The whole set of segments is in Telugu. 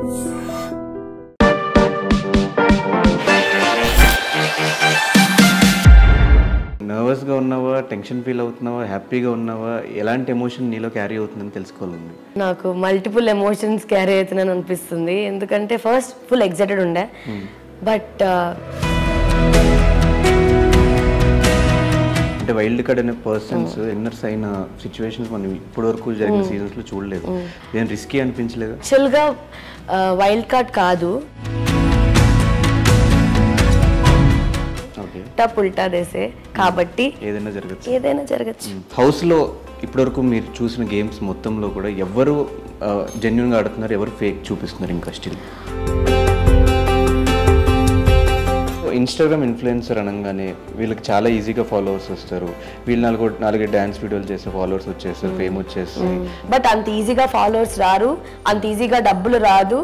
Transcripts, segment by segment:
నర్వస్గా ఉన్నావా టెన్షన్ ఫీల్ అవుతున్నావా హ్యాపీగా ఉన్నావా ఎలాంటి ఎమోషన్ నీలో క్యారీ అవుతుందని తెలుసుకోవాలండి నాకు మల్టిపుల్ ఎమోషన్స్ క్యారీ అవుతున్నాను అనిపిస్తుంది ఎందుకంటే ఫస్ట్ ఫుల్ ఎగ్జైటెడ్ ఉండే బట్ అంటే వైల్డ్ కార్డ్ అనే పర్సన్స్ ఎన్నర్స్ అయిన సిచ్యువేషన్స్ మనం ఇప్పటి వరకు జరిగిన సీజన్స్ లో చూడలేదు ఏం రిస్కీ అనిపించలేదు యాక్చువల్గా వైల్డ్ కార్డ్ కాదు ఓకే ఉల్టా పుల్టా దేసే కాబట్టి ఏదైనా జరగచ్చు ఏదైనా జరగచ్చు హౌస్ లో ఇప్పటివరకు మీరు చూసిన గేమ్స్ మొత్తంలో కూడా ఎవరు జెన్యున్ గా ఆడుతున్నారు ఎవరు ఫేక్ చూపిస్తున్నారు ఇంకా స్టిల్ ఇన్స్టాగ్రామ్ ఇన్ఫ్లుయెన్సర్ అనగానే వీళ్ళకి చాలా ఈజీగా ఫాలోవర్స్ వస్తారు వీళ్ళు నాలుగు నాలుగు డ్యాన్స్ వీడియోలు చేస్తే ఫాలోవర్స్ వచ్చేస్తారు ఫేమ్ వచ్చేస్తుంది బట్ అంత ఈజీగా ఫాలోవర్స్ రారు అంత ఈజీగా డబ్బులు రాదు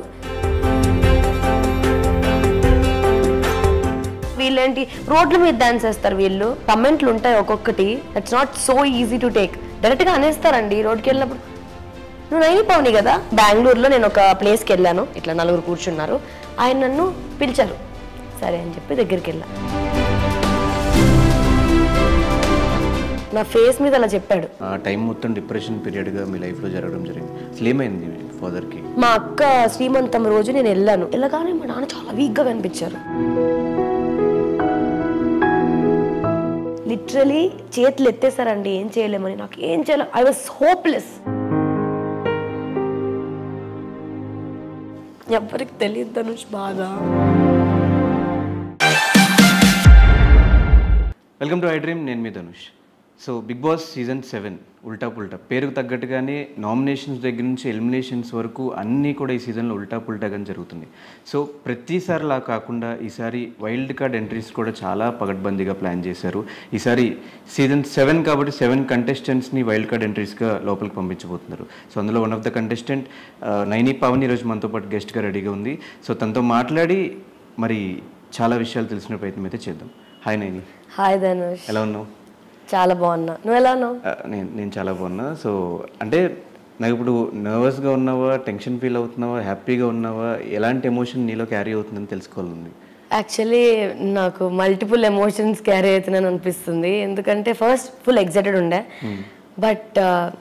వీళ్ళేంటి రోడ్ల మీద డాన్స్ చేస్తారు వీళ్ళు కమెంట్లు ఉంటాయి ఒక్కొక్కటి that's not so easy to take డైరెక్ట్గా అనేస్తారండి రోడ్కి వెళ్ళినప్పుడు నువ్వు నైని పవని కదా బెంగళూరులో నేను ఒక ప్లేస్కి వెళ్ళాను ఇట్లా నలుగురు కూర్చున్నారు ఆయన నన్ను పిలిచారు సరే అని చెప్పి దగ్గరికి వెళ్ళా నా ఫేస్ మీద అలా చెప్పాడు ఆ టైం మొత్తం డిప్రెషన్ పీరియడ్గా మీ లైఫ్లో జరగడం జరిగింది అసలు ఏమైంది ఫాదర్కి మా అక్క శ్రీమంతం రోజు నేను వెళ్ళాను వెళ్ళగానే మా నాన్న చాలా వీక్గా కనిపించారు లిటరలీ చేతులు ఎత్తేసారండి ఏం చేయలేమని నాకు ఏం చేయాలి ఐ వాజ్ హోప్లెస్ ఎవరికి తెలియదు ధనుష్ బాధ వెల్కమ్ టు ఐ డ్రీమ్ నేను మీ Dhanush so Bigg Boss season seven ఉల్టా పుల్టా పేరుకు తగ్గట్టుగానే నామినేషన్స్ దగ్గర నుంచి ఎలిమినేషన్స్ వరకు అన్నీ కూడా ఈ సీజన్లో ఉల్టా పుల్టాగానే జరుగుతుంది సో ప్రతిసారిలా కాకుండా ఈసారి వైల్డ్ కార్డ్ ఎంట్రీస్ కూడా చాలా పగడ్బందీగా ప్లాన్ చేశారు ఈసారి సీజన్ సెవెన్ కాబట్టి సెవెన్ కంటెస్టెంట్స్ని వైల్డ్ కార్డ్ ఎంట్రీస్గా లోపలికి పంపించబోతున్నారు సో అందులో one of the contestant Naini Pavan ఈరోజు మనతో పాటు గెస్ట్గా రెడీగా ఉంది సో తనతో మాట్లాడి మరి చాలా విషయాలు తెలిసిన ప్రయత్నం అయితే చేద్దాం హాయ్ నైని హాయ్ ధనుష్ ఎలా ఉన్నావు చాలా బాగున్నా నువ్వు ఎలా ఉన్నావు ఆ, నేను నేను చాలా బాగున్నా సో అంటే నాకు ఇప్పుడు నర్వస్గా ఉన్నావా టెన్షన్ ఫీల్ అవుతున్నావా హ్యాపీగా ఉన్నావా ఎలాంటి ఎమోషన్ నీలో క్యారీ అవుతుందని తెలుసుకోవాలండి యాక్చువల్లీ నాకు మల్టిపుల్ ఎమోషన్స్ క్యారీ అవుతున్నాను అనిపిస్తుంది ఎందుకంటే ఫస్ట్ ఫుల్ ఎగ్జైటెడ్ ఉండే బట్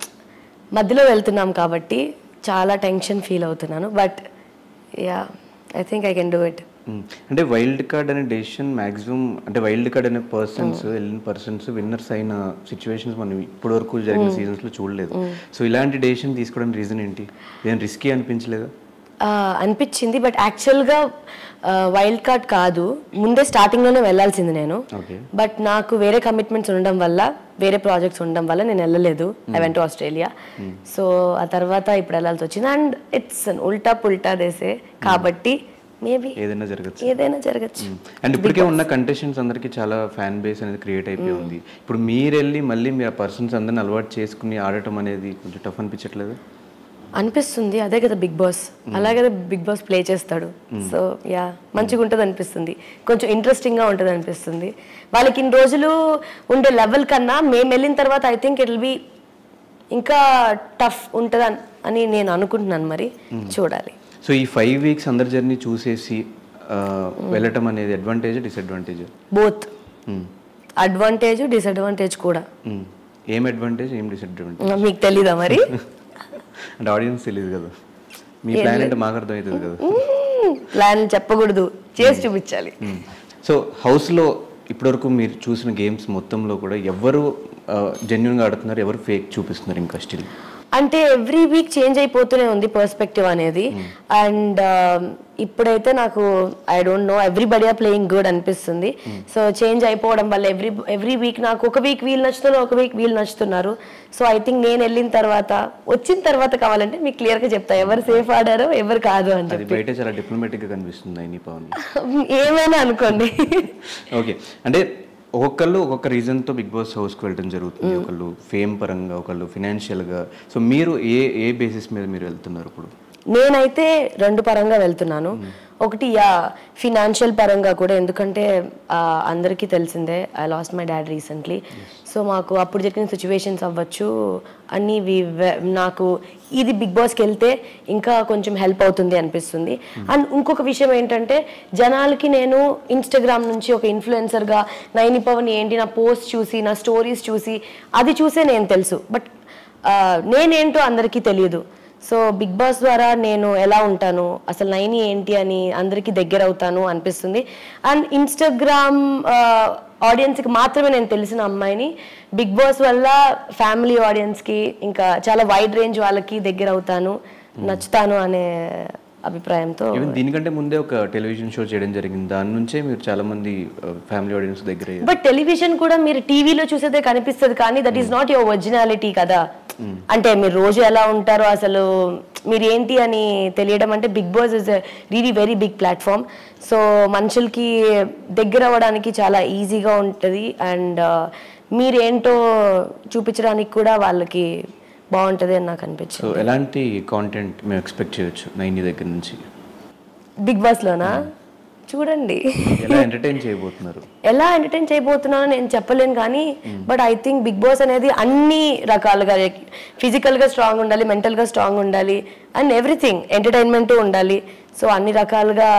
మధ్యలో వెళ్తున్నాం కాబట్టి చాలా టెన్షన్ ఫీల్ అవుతున్నాను but yeah I think I can do it hmm. అంటే వైల్డ్ కార్డ్ అనే డెసిషన్ మాక్సిమం అంటే వైల్డ్ కార్డ్ అనే పర్సన్స్ వెళ్ళిన పర్సన్స్ విన్నర్స్ అయిన సిచ్యువేషన్స్ మనం ఇప్పటి వరకు జరిగిన సీజన్స్లో చూడలేదు సో ఇలాంటి డెసిషన్ తీసుకోవడానికి రీజన్ ఏంటి ఏదైనా రిస్కీ అనిపించలేదా అనిపించింది బట్ యాక్చువల్గా వైల్డ్ కార్డ్ కాదు ముందే స్టార్టింగ్లోనే వెళ్ళాల్సింది నేను ఓకే బట్ నాకు వేరే కమిట్మెంట్స్ ఉండడం వల్ల వేరే ప్రాజెక్ట్స్ ఉండడం వల్ల నేను వెళ్ళలేదు ఐ వెంట్ ఆస్ట్రేలియా సో ఆ తర్వాత ఇప్పుడు వెళ్ళాల్సి వచ్చింది అండ్ ఇట్స్ ఉల్టా పుల్టా దేసే కాబట్టి మేబీ ఏదైనా జరగచ్చు ఏదైనా జరగచ్చు అండ్ ఇప్పటికే ఉన్న కంటెస్టెంట్స్ అందరికీ చాలా ఫ్యాన్ బేస్ అనేది క్రియేట్ అయిపోయి ఉంది ఇప్పుడు మీరు వెళ్ళి మళ్ళీ మీరు ఆ పర్సన్స్ అందరిని అలవాటు చేసుకుని ఆడటం అనేది కొంచెం టఫ్ అనిపించట్లేదు అనిపిస్తుంది అదే కదా బిగ్ బాస్ అలాగే బిగ్ బాస్ ప్లే చేస్తాడు సో యా మంచిగా ఉంటుంది అనిపిస్తుంది కొంచెం ఇంట్రెస్టింగ్గా ఉంటుంది అనిపిస్తుంది వాళ్ళకి ఇన్ని రోజులు ఉండే లెవెల్ కన్నా మేము వెళ్ళిన తర్వాత ఐ థింక్ ఇట్ బి ఇంకా టఫ్ ఉంటుంది అని నేను అనుకుంటున్నాను మరి చూడాలి సో ఈ ఫైవ్ వీక్స్ అందరి జర్నీ చూసేసి ఆ, వెళ్ళటం అనేది advantage disadvantage both advantage disadvantage కూడా ఏం అడ్వాంటేజ్ ఏం డిసడ్వాంటేజ్ మీకు తెలీదా మరి అంటే ఆడియన్స్ తెలియదు కదా మీ ప్లాన్ అంటే మాకు అర్థమవుతుంది కదా ప్లాన్ చెప్పకూడదు చేసి చూపించాలి సో హౌస్లో ఇప్పటివరకు మీరు చూసిన గేమ్స్ మొత్తంలో కూడా ఎవరు జెన్యున్గా ఆడుతున్నారు ఎవరు ఫేక్ చూపిస్తున్నారు ఇంకా స్టిల్ అంటే ఎవ్రీ వీక్ చేంజ్ అయిపోతూనే ఉంది పర్స్పెక్టివ్ అనేది అండ్ ఇప్పుడైతే నాకు I don't know everybody are playing good అనిపిస్తుంది సో చేంజ్ అయిపోవడం వల్ల ఎవ్రీ ఎవ్రీ వీక్ నాకు ఒక వీక్ వీళ్ళు నచ్చుతున్నారు ఒక వీక్ వీళ్ళు నచ్చుతున్నారు సో ఐ థింక్ నేను వెళ్ళిన తర్వాత వచ్చిన తర్వాత కావాలంటే మీకు క్లియర్గా చెప్తా ఎవరు సేఫ్ ఆడారో ఎవరు కాదు అని అది బయట చాలా డిప్లొమాటిక్గా కనిపిస్తుంది అయిన పవన్ చెప్పి ఏమైనా అనుకోండి ఓకే అంటే ఒక్కొక్కళ్ళు ఒక్కొక్క రీజన్తో బిగ్ బాస్ హౌస్కి వెళ్ళడం జరుగుతుంది ఒకళ్ళు ఫేమ్ పరంగా ఒకళ్ళు ఫినాన్షియల్గా సో మీరు ఏ ఏ బేసిస్ మీద మీరు వెళ్తున్నారు ఇప్పుడు నేనైతే రెండు పరంగా వెళ్తున్నాను ఒకటి యా ఫినాన్షియల్ పరంగా కూడా ఎందుకంటే ఆ, అందరికీ తెలిసిందే I lost my dad recently so మాకు అప్పుడు జరిగిన సిచ్యువేషన్స్ అవ్వచ్చు అన్నీ వి- వె- నాకు ఇది బిగ్ బాస్కి వెళ్తే ఇంకా కొంచెం హెల్ప్ అవుతుంది అనిపిస్తుంది అండ్ ఇంకొక విషయం ఏంటంటే జనాలకి నేను ఇన్స్టాగ్రామ్ నుంచి ఒక ఇన్ఫ్లుయెన్సర్గా నైని పవన్ ఏంటి నా పోస్ట్ చూసి నా స్టోరీస్ చూసి అది చూసే నేను తెలుసు బట్ నేనేంటో అందరికీ తెలియదు సో బిగ్ బాస్ ద్వారా నేను ఎలా ఉంటాను అసలు నైని ఏంటి అని అందరికీ దగ్గర అవుతాను అనిపిస్తుంది అండ్ ఇన్స్టాగ్రామ్ ఆడియన్స్కి మాత్రమే నేను తెలిసిన అమ్మాయిని బిగ్ బాస్ వల్ల ఫ్యామిలీ ఆడియన్స్కి ఇంకా చాలా వైడ్ రేంజ్ వాళ్ళకి దగ్గర అవుతాను నచ్చుతాను అనే అభిప్రాయంతో ఈవెన్ దీనికంటే ముందే ఒక టెలివిజన్ షో చేయడం జరిగింది దాని నుంచే మీరు చాలా మంది ఫ్యామిలీ ఆడియన్స్ దగ్గర అయ్యారు బట్ టెలివిజన్ కూడా మీరు టీవీలో చూసేదే కనిపిస్తుంది కానీ that is not your originality కదా అంటే మీరు రోజు ఎలా ఉంటారో అసలు మీరు ఏంటి అని తెలియడం అంటే Bigg Boss is really very big platform so మనుషులకి దగ్గర అవ్వడానికి చాలా ఈజీగా ఉంటుంది అండ్ మీరేంటో చూపించడానికి కూడా వాళ్ళకి బాగుంటుంది అని నాకు అనిపించింది సో ఎలాంటి కాంటెంట్ మేము ఎక్స్పెక్ట్ చేయొచ్చు నైన్టీ దగ్గర నుంచి బిగ్ బాస్లోనా చూడండి ఎలా ఎంటర్టైన్ చేయబోతున్నారు ఎలా ఎంటర్టైన్ చేయబోతున్నానో నేను చెప్పలేను కానీ but I think Bigg Boss అనేది అన్ని రకాలుగా ఫిజికల్గా స్ట్రాంగ్ ఉండాలి మెంటల్గా స్ట్రాంగ్ ఉండాలి అండ్ ఎవ్రీథింగ్ ఎంటర్టైన్మెంట్ ఉండాలి సో అన్ని రకాలుగా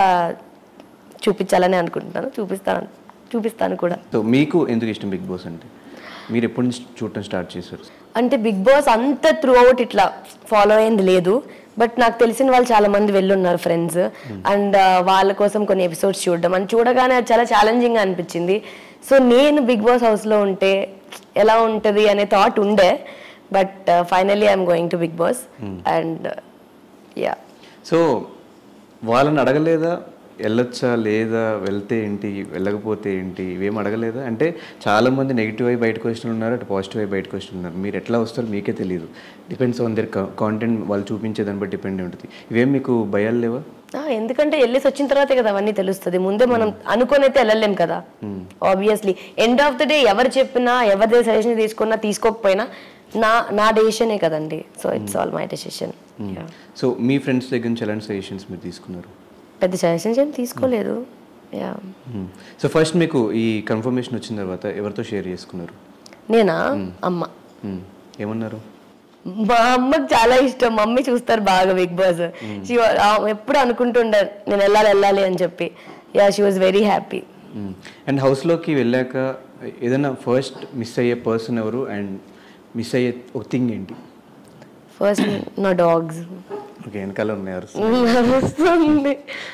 చూపించాలని అనుకుంటున్నాను చూపిస్తాను చూపిస్తాను కూడా సో మీకు ఎందుకు ఇష్టం బిగ్ బాస్ అంటే మీరు ఎప్పటి నుంచి చూడటం స్టార్ట్ చేశారు అంటే బిగ్ బాస్ అంత త్రూ అవుట్ ఇట్లా ఫాలో అయింది లేదు బట్ నాకు తెలిసిన వాళ్ళు చాలా మంది వెళ్ళున్నారు ఫ్రెండ్స్ అండ్ వాళ్ళ కోసం కొన్ని ఎపిసోడ్స్ చూడడం అని చూడగానే అది చాలా ఛాలెంజింగ్ అనిపించింది సో నేను బిగ్ బాస్ హౌస్లో ఉంటే ఎలా ఉంటుంది అనే థాట్ ఉండే but finally I'm going to Bigg Boss and yeah so వాళ్ళని అడగలేదా వెళ్ళొచ్చా లేదా వెళ్తే ఏంటి వెళ్ళకపోతే ఏంటి ఇవేం అడగలేదా అంటే చాలా మంది నెగిటివ్ అయి బయటకు వచ్చిన ఉన్నారు అటు పాజిటివ్ అయి బయటకు వచ్చిన ఉన్నారు మీరు ఎట్లా వస్తారో మీకే తెలియదు డిపెండ్స్ ఆన్ దర్ కాంటెంట్ వాళ్ళు చూపించే దాన్ని బట్టి డిపెండ్ ఉంటుంది ఇవేం మీకు భయాలు లేవా ఆ, ఎందుకంటే వెళ్ళేసి వచ్చిన తర్వాతే కదా అవన్నీ తెలుస్తుంది ముందే మనం అనుకొని అయితే వెళ్ళలేం కదా obviously end of the day ఎవరు చెప్పినా ఎవరి సజెషన్ తీసుకున్నా తీసుకోకపోయినా నా నా డెసిషనే కదండి so it's all my decision so మీ ఫ్రెండ్స్ దగ్గర నుంచి ఎలాంటి సజెషన్స్ మీరు తీసుకున్నారు పెద్ద సజెషన్స్ ఏం తీసుకోలేదు యా సో ఫస్ట్ మీకు ఈ కన్ఫర్మేషన్ వచ్చిన తర్వాత ఎవరితో షేర్ చేసుకున్నారు నేనా అమ్మ Hmm. ఏమన్నారు మా అమ్మకి చాలా ఇష్టం మమ్మీ చూస్తారు బాగా బిగ్ బాస్ She wa- ఆ, ఎప్పుడు అనుకుంటుండే నేను వెళ్ళాలి వెళ్ళాలి అని చెప్పి yeah she was very happy and హౌస్లోకి వెళ్ళాక ఏదైనా ఫస్ట్ మిస్ అయ్యే పర్సన్ ఎవరు అండ్ మిస్ అయ్యే ఒక థింగ్ ఏంటి ఫస్ట్ నా డాగ్స్ ఓకే వెనకాల ఉన్నారు వస్తుంది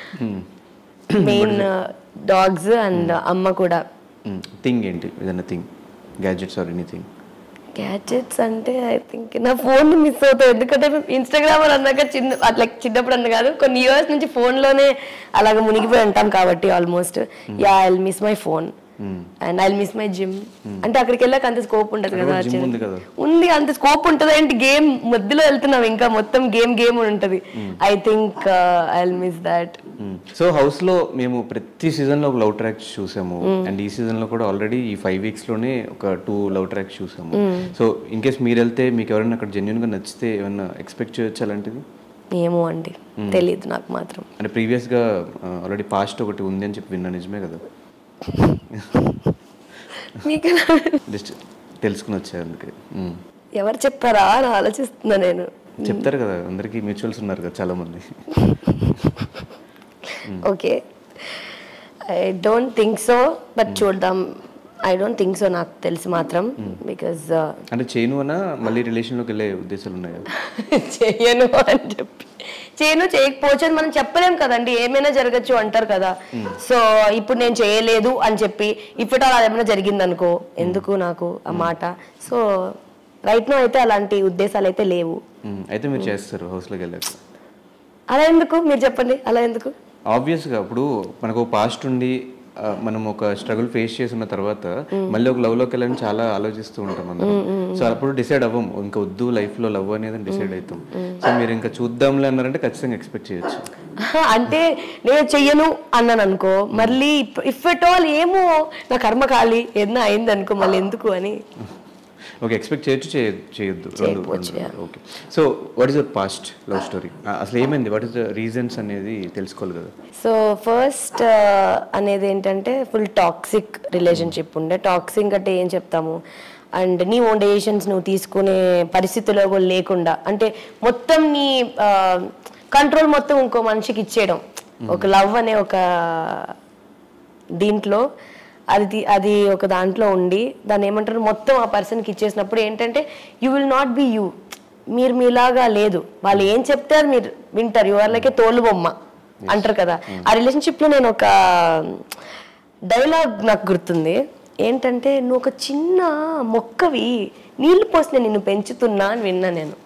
మెయిన్ డాగ్స్ అండ్ అమ్మ కూడా థింగ్ ఏంటి ఏదైనా thing gadgets or anything gadgets అంటే ఐ థింక్ నా ఫోన్ మిస్ అవుతాయి ఎందుకంటే ఇన్స్టాగ్రామ్ అన్నాక చిన్న అట్లా చిన్నప్పుడు అన్న కాదు కొన్ని ఇయర్స్ నుంచి phone లోనే అలాగ మునిగిపోయి ఉంటాం కాబట్టి almost yeah I miss my phone and I miss my gym అంటే అక్కడికి వెళ్ళాక అంత స్కోప్ ఉండదు కదా జిమ్ ఉంది కదా ఉంది అంత స్కోప్ ఉంటుంది ఏంటి గేమ్ మధ్యలో వెళ్తున్నాం ఇంకా మొత్తం గేమ్ గేమ్ ఉంటది I think I miss that so house లో మేము ప్రతి సీజన్ లో ఒక లవ్ ట్రాక్స్ చూసాము అండ్ ఈ సీజన్ లో కూడా ఆల్రెడీ ఈ ఫైవ్ వీక్స్ లోనే ఒక టూ లవ్ ట్రాక్స్ చూసాము సో ఇన్ కేస్ మీరు వెళ్తే మీకు ఎవరైనా అక్కడ జెన్యున్ గా నచ్చితే ఏమన్నా ఎక్స్పెక్ట్ చేయొచ్చు అలాంటిది ఏమో అండి తెలియదు నాకు మాత్రం అంటే ప్రీవియస్ గా ఆల్రెడీ పాస్ట్ ఒకటి ఉంది అని చెప్పి విన్నా నిజమే కదా మీకు ఎలా జస్ట్ తెలుసుకుని వచ్చారు అందుకే మ్మ్. ఎవరు చెప్పారా అని ఆలోచిస్తున్నా నేను చెప్తారు కదా అందరికీ మ్యూచువల్స్ ఉన్నారు కదా చాలా మంది okay I don't think so but చూద్దాం ఐ డోంట్ థింక్ సో నాకు తెలిసి మాత్రం బికాజ్ అంటే చేయను అన్నా మళ్ళీ రిలేషన్లోకి వెళ్ళే ఉద్దేశాలు ఉన్నాయా చేయను అని చెప్పి చేయను చేయకపోవచ్చు అని మనం చెప్పలేం కదండి ఏమైనా జరగచ్చు అంటారు కదా సో ఇప్పుడు నేను చేయలేదు అని చెప్పి ఇప్పుడు అలా ఏమైనా జరిగింది అనుకో ఎందుకు నాకు ఆ మాట సో రైట్ నో అయితే అలాంటి ఉద్దేశాలు అయితే లేవు మ్మ్. అయితే మీరు చేస్తారు హౌస్లోకి వెళ్ళాక అలా ఎందుకు మీరు చెప్పండి అలా ఎందుకు ఆబ్వియస్గా ఇప్పుడు మనకు పాస్ట్ ఉండి ఆ, మనం ఒక స్ట్రగుల్ ఫేస్ చేసిన తర్వాత మళ్ళీ ఒక లవ్లోకి వెళ్ళని చాలా ఆలోచిస్తూ ఉంటాం మనం సో అప్పుడు డిసైడ్ అవ్వం ఇంకా వద్దు లైఫ్లో లవ్ అనేది డిసైడ్ అవుతాం సో మీరు ఇంకా చూద్దాంలే అన్నారంటే ఖచ్చితంగా ఎక్స్పెక్ట్ చేయొచ్చు అంటే నేను చెయ్యను అన్నాను అనుకో మళ్ళీ ఇఫ్ ఎట్ ఆల్ ఏమో నా కర్మ ఖాళీ ఏదైనా అయింది అనుకో మళ్ళీ ఎందుకు అని ఓకే ఎక్స్పెక్ట్ చేయొచ్చు చేయ- చేయొద్దు రెండు చేయకపోవచ్చు, రెండు okay so what is your past love story అసలు ఏమైంది వాట్ ఈస్ ద రీజన్స్ అనేది తెలుసుకోవాలి కదా సో ఫస్ట్ అనేది ఏంటంటే ఫుల్ టాక్సిక్ రిలేషన్షిప్ ఉండే టాక్సిక్ అంటే ఏం చెప్తాము అండ్ నీ ఓన్ డెసిషన్స్ నువ్వు తీసుకునే పరిస్థితిలో కూడా లేకుండా అంటే మొత్తం నీ కంట్రోల్ మొత్తం ఇంకో మనిషికి ఇచ్చేయడం ఒక లవ్ అనే ఒక దీంట్లో అది తీ- అది ఒక దాంట్లో ఉండి దాన్ని ఏమంటారు మొత్తం ఆ పర్సన్కి ఇచ్చేసినప్పుడు ఏంటంటే you will not be you మీరు మీలాగా లేదు వాళ్ళు ఏం చెప్తే అది మీరు వింటారు యు ఆర్ లైక్ ఏ తోలు బొమ్మ అంటారు కదా ఆ రిలేషన్షిప్ లో నేను ఒక డైలాగ్ నాకు గుర్తుంది ఏంటంటే నువ్వు ఒక చిన్న మొక్కవి నీళ్లు పోసి నేను నిన్ను పెంచుతున్నా అని విన్నా నేను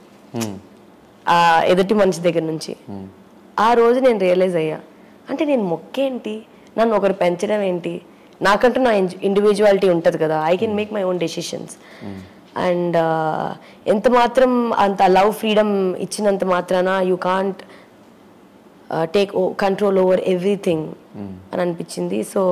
ఆ ఎదుటి మనిషి దగ్గర నుంచి ఆ రోజు నేను రియలైజ్ అయ్యా అంటే నేను మొక్కేంటి నన్ను ఒకరు పెంచడం ఏంటి నాకంటూ నా ఇండివిజువాలిటీ ఉంటుంది కదా I can make my own decisions and ఎంత మాత్రం అంత లవ్ ఫ్రీడమ్ ఇచ్చినంత మాత్రాన you can't take control over everything అని అనిపించింది సో